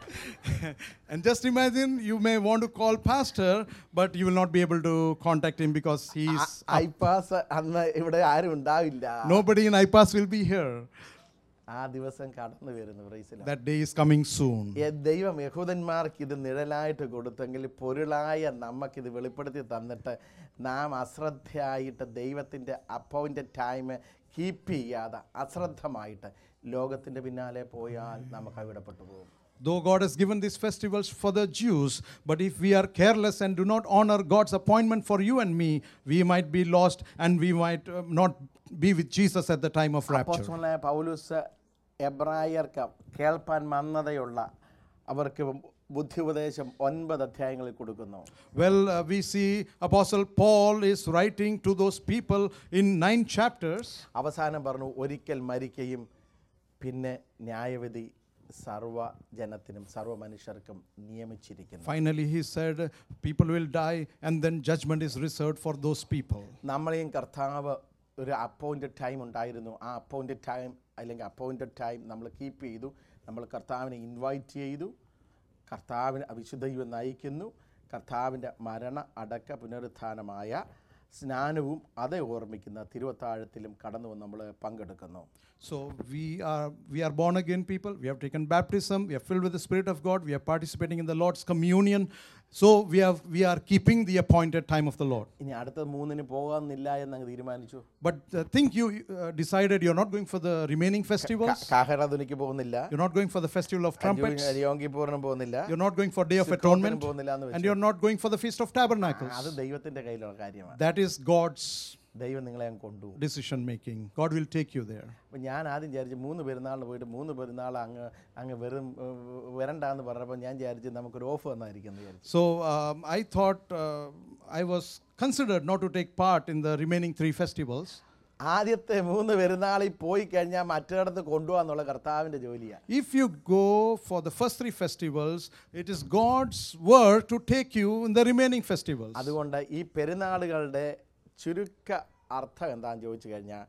and just imagine you may want to call pastor, but you will not be able to contact him because he's I pass അന്ന് ഇവിടെ ആരും ഉണ്ടാവില്ല nobody in IPAS will be here. ആ ദിവസം കടന്നു വരുന്നു പ്രൈസില That day is coming soon. ദൈവം യഹൂദന്മാർക്ക് ഇത് നിഴലായിട്ട് കൊടുത്തെങ്കിൽ പൊരുളായ നമുക്കിത് വെളിപ്പെടുത്തി തന്നിട്ട് നാം അശ്രദ്ധയായിട്ട് ദൈവത്തിൻ്റെ അപ്പോയിൻറ്റഡ് ടൈം കീപ്പ് ചെയ്യാതെ അശ്രദ്ധമായിട്ട് ലോകത്തിൻ്റെ പിന്നാലെ പോയാൽ നമുക്ക് അവിടപ്പെട്ടു പോകും Though God has given these festivals for the Jews, but if we are careless and do not honor God's appointment for you and me, we might be lost and we might uh, not be with Jesus at the time of rapture. അപ്പോസ്തലനായ പൗലൂസ് എബ്രായർക്ക് കേൾപ്പാൻ മന്ദതയുള്ള അവർക്ക് ബുദ്ധി ഉപദേശം ഒൻപത് അധ്യായങ്ങളിൽ കൊടുക്കുന്നു Well, uh, we see Apostle Paul is writing to those people in nine chapters. അവസാനം പറഞ്ഞു ഒരിക്കൽ മരിക്കുകയും പിന്നെ ന്യായവിധി സർവ ജനത്തിനും സർവ മനുഷ്യർക്കും നിയമിച്ചിരിക്കുന്നു Finally, he said, People will die, and then judgment is reserved for those people. നമ്മളെയും കർത്താവ് ഒരു അപ്പോയിൻറ്റഡ് ടൈം ഉണ്ടായിരുന്നു ആ അപ്പോയിൻറ്റഡ് ടൈം അല്ലെങ്കിൽ അപ്പോയിൻറ്റഡ് ടൈം നമ്മൾ കീപ്പ് ചെയ്തു നമ്മൾ കർത്താവിനെ ഇൻവൈറ്റ് ചെയ്തു കർത്താവിന് വിശുദ്ധ ദൈവം നയിക്കുന്നു കർത്താവിൻ്റെ മരണ അടക്ക പുനരുത്ഥാനമായ സ്നാനവും അതേ ഓർമ്മിക്കുന്ന തിരുവത്താഴത്തിലും കടന്നു വന്ന് നമ്മൾ പങ്കെടുക്കുന്നു So we are we are born again people. We have taken baptism. We are filled with the Spirit of God. We are participating in the Lord's communion. So we have we are keeping the appointed time of the Lord. ഇനി അടുത്ത മൂന്നിന് പോകാമെന്നില്ല എന്നങ്ങ് തീരുമാനിച്ചു But uh, think you uh, decided you're not going for the remaining festivals. കാഹറധുനിക്ക് പോകുന്നില്ല You're not going for the festival of trumpets. യോങ്കിപ്പൂറിനും പോകുന്നില്ല You're not going for Day of സിക്കോത്തിനും Atonement. പോകുന്നില്ല എന്ന് And you're not going for the Feast of Tabernacles. അത് ദൈവത്തിന്റെ കയ്യിലുള്ള കാര്യമാണ് That is God's ദൈവം നിങ്ങളെ അങ്ങ് കൊണ്ടുപോകും decision making. God will take you there. അപ്പം ഞാൻ ആദ്യം വിചാരിച്ചു മൂന്ന് പെരുന്നാളിന് പോയിട്ട് മൂന്ന് പെരുന്നാൾ അങ്ങ് അങ്ങ് വെറും ഏഹ്, വരണ്ടാന്ന് പറഞ്ഞപ്പോൾ ഞാൻ വിചാരിച്ചു നമുക്കൊരു ഓഫ് വന്നായിരിക്കും എന്ന് വിചാരിച്ചു So um, I thought uh, I was considered not to take part in the remaining three festivals. ആദ്യത്തെ മൂന്ന് പെരുന്നാളിൽ പോയി കഴിഞ്ഞാൽ മറ്റിടത്ത് കൊണ്ടുപോകാന്നുള്ള കർത്താവിൻ്റെ ജോലിയാണ് If you go for the first three festivals, it is God's work to take you in the remaining festivals. അതുകൊണ്ട് ഈ പെരുന്നാളുകളുടെ ചുരുക്ക അർത്ഥം എന്താണെന്ന് ചോദിച്ചു കഴിഞ്ഞാൽ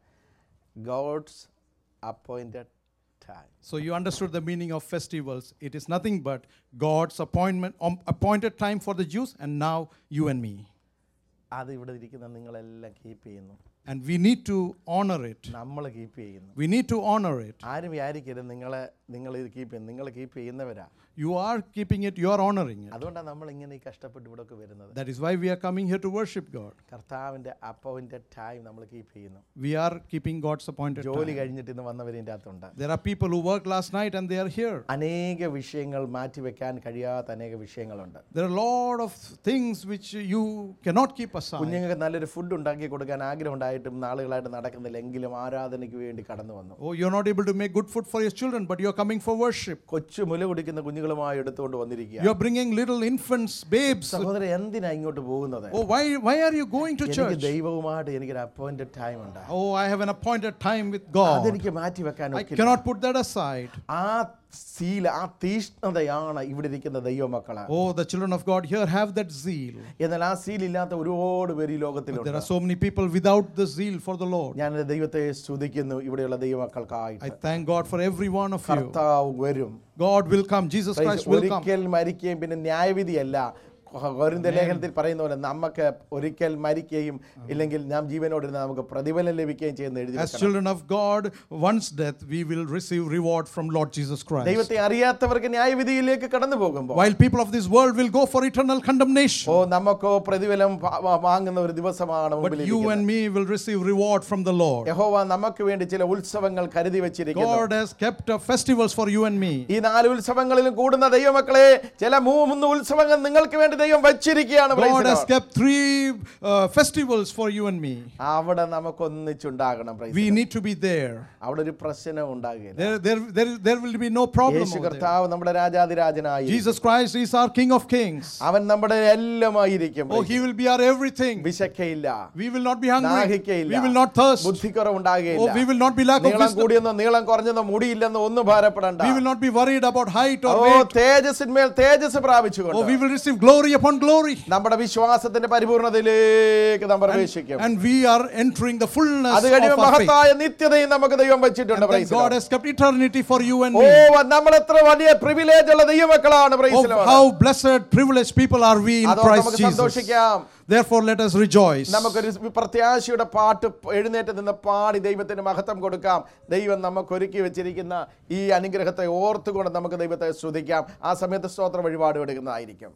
God's appointed time So you understood the meaning of festivals. It is nothing but God's appointment, um, appointed time for the Jews, and now you and me. അത് ഇവിടെ ഇരിക്കുന്ന നിങ്ങളെല്ലാം കീപ്പ് ചെയ്യുന്നു And we need to honor it. നമ്മൾ കീപ്പ് ചെയ്യുന്നു We need to honor it. ആരും വിചാരിക്കരുത് നിങ്ങളെ നിങ്ങൾ ഇത് കീപ്പ് ചെയ്യുന്നു നിങ്ങൾ കീപ്പ് ചെയ്യുന്നവരാ You are keeping it, you are honoring it. അതുകൊണ്ടാണ് നമ്മൾ ഇങ്ങനെ ഈ കഷ്ടപ്പെട്ട് ഇവിടെയൊക്കെ വരുന്നത് That is why we are coming here to worship God. കർത്താവിൻ്റെ അപ്പോയിൻറ്റഡ് ടൈം നമ്മൾ കീപ്പ് ചെയ്യുന്നു We are keeping God's appointed ജോലി time. കഴിഞ്ഞിട്ട് ഇന്ന് വന്നവരിൻ്റെ അകത്തുണ്ട് There are people who worked last night and they are here. അനേക വിഷയങ്ങൾ മാറ്റിവെക്കാൻ കഴിയാത്ത അനേക വിഷയങ്ങളുണ്ട് There are a lot of things which you cannot keep aside. കുഞ്ഞുങ്ങൾക്ക് നല്ലൊരു ഫുഡ് ഉണ്ടാക്കി കൊടുക്കാൻ ആഗ്രഹം ഉണ്ടായിട്ടും നാളുകളായിട്ട് നടക്കുന്നില്ല എങ്കിലും ആരാധനയ്ക്ക് വേണ്ടി കടന്നു വന്നു Oh, you're not able to make good food for your children, but you're coming for worship. കൊച്ചു മുല കുടിക്കുന്ന കുഞ്ഞുങ്ങളുമായി എടുത്തുകൊണ്ട് വന്നിരിക്കുക You're bringing little infants, babes. സഹോദരൻ എന്തിനാ ഇങ്ങോട്ട് പോകുന്നത് Oh, why, why are you going to എനിക്ക് church? ദൈവവുമായിട്ട് എനിക്കൊരു അപ്പോയിന്റഡ് ടൈം ഉണ്ട് Oh, I have an appointed time with God. അതെനിക്ക് മാറ്റി വെക്കാൻ I ഒക്കില്ല. cannot put that aside. ആ സീല ആ തീഷ്ണതയാണ് ഇവിടെ ഇരിക്കുന്ന ദൈവമക്കള് Oh, the children of God here have that zeal. എന്നാൽ ആ സീൽ ഇല്ലാത്ത ഒരുപാട് പേര് ഈ There ലോകത്തിലുണ്ട് are so many people without the zeal for the Lord. ഞാൻ എൻ്റെ ദൈവത്തെ സ്തുതിക്കുന്നു ഇവിടെയുള്ള ദൈവമക്കൾക്കായിട്ട് I thank God for every one of you. കർത്താവ് വരും God will come. Jesus Christ will come. ഒരിക്കൽ മരിക്കുകയും പിന്നെ ന്യായവിധിയല്ല കോരിന്ത ലേഖനത്തിൽ പറയുന്ന പോലെ നമുക്ക് ഒരിക്കൽ മരിക്കുകയും ഇല്ലെങ്കിൽ നാം ജീവനോടിരുന്ന നമുക്ക് പ്രതിഫലം ലഭിക്കുകയും ചെയ്യുന്ന എഴുതി As വെക്കണം. children of God, once death, we will receive reward from Lord Jesus Christ. ദൈവത്തെ അറിയാത്തവർക്ക് ന്യായവിധിയിലേക്ക് കടന്നു പോകുമ്പോൾ While people of this world will go for eternal condemnation, ഓ നമുക്കോ പ്രതിഫലം വാ- വാ- വാങ്ങുന്ന ഒരു ദിവസമാണ് but മുമ്പിൽ you and me will receive reward from the Lord. യഹോവ നമുക്ക് വേണ്ടി ചില ഉത്സവങ്ങൾ കരുതി വെച്ചിരിക്കുന്നു God has kept up festivals for you and me. ഈ നാല് ഉത്സവങ്ങളിലും കൂടുന്ന ദൈവമക്കളെ ചില മൂന്ന് ഉത്സവങ്ങൾ നിങ്ങൾക്ക് വേണ്ടി ദൈവം വെച്ചിരിക്കുകയാണ് praise God the has Lord. kept three uh, festivals for you and me. അവിടെ നമുക്ക് ഒന്നിച്ചുണ്ടാകണം praise the We Lord. need to be there. അവിടെ ഒരു പ്രശ്നം ഉണ്ടാകുകയില്ല There, there, there, there will be no problem. Yeshu over there. കർത്താവ് നമ്മുടെ രാജാതിരാജനായി Jesus Christ is our King of Kings. അവൻ നമ്മുടെ എല്ലാമായിരിക്കും Oh, He will be our everything. വിശക്കയില്ല We will not be hungry. ദാഹിക്കയില്ല We will not thirst. ബുദ്ധിക്കുറവുണ്ടാകുകയില്ല Oh, we will not be lack of നീളം wisdom. കൂടിയെന്നോ നീളം കുറഞ്ഞെന്നോ മുടിയില്ലെന്നോ ഒന്നും ഭാരപ്പെടണ്ട We will not be worried about height or oh weight. തേജസ്സിന്മേൽ Tejas Oh, പ്രാപിച്ചുകൊണ്ട് we will receive glory upon glory. നമ്മുടെ വിശ്വാസത്തിന്റെ പരിപൂർണതയിലേക്ക് നാം പ്രവേശിക്കും And we are entering the fullness അത് of കഴിയുമ്പോൾ our faith. മഹത്തായ നിത്യതയും നമുക്ക് ദൈവം വെച്ചിട്ടുണ്ട് And then praise the God Lord. has kept eternity for you and oh me. നമ്മൾ എത്ര വലിയ പ്രിവിലേജ് ഉള്ള ദൈവമക്കളാണ് praise Oh, the Lord. how blessed, privileged people are we in അതോർത്ത് Christ നമുക്ക് Jesus. സന്തോഷിക്കാം Therefore, let us rejoice. നമുക്കൊരു പ്രത്യാശയുടെ പാട്ട് എഴുന്നേറ്റ് നിന്ന് പാടി ദൈവത്തിന് മഹത്വം കൊടുക്കാം ദൈവം നമുക്ക് ഒരുക്കി വെച്ചിരിക്കുന്ന ഈ അനുഗ്രഹത്തെ ഓർത്തുകൊണ്ട് നമുക്ക് ദൈവത്തെ സ്തുതിക്കാം ആ സമയത്ത് സ്തോത്ര വഴിപാട് എടുക്കുന്നതായിരിക്കും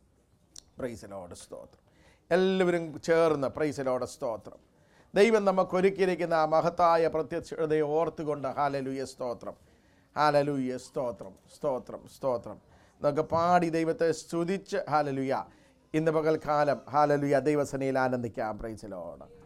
പ്രൈസലോട് സ്തോത്രം എല്ലാവരും ചേർന്ന് പ്രൈസലോട് സ്തോത്രം ദൈവം നമുക്ക് ഒരുക്കിയിരിക്കുന്ന ആ മഹത്തായ പ്രത്യക്ഷതയെ ഓർത്തുകൊണ്ട് ഹാലലുയ സ്തോത്രം ഹാലലുയ സ്തോത്രം സ്തോത്രം സ്തോത്രം നമുക്ക് പാടി ദൈവത്തെ സ്തുതിച്ച് ഹാലലുയ ഇന്ന് പകൽക്കാലം ഹാലലുയ ദൈവസനയിൽ ആനന്ദിക്കാം പ്രൈസലോട്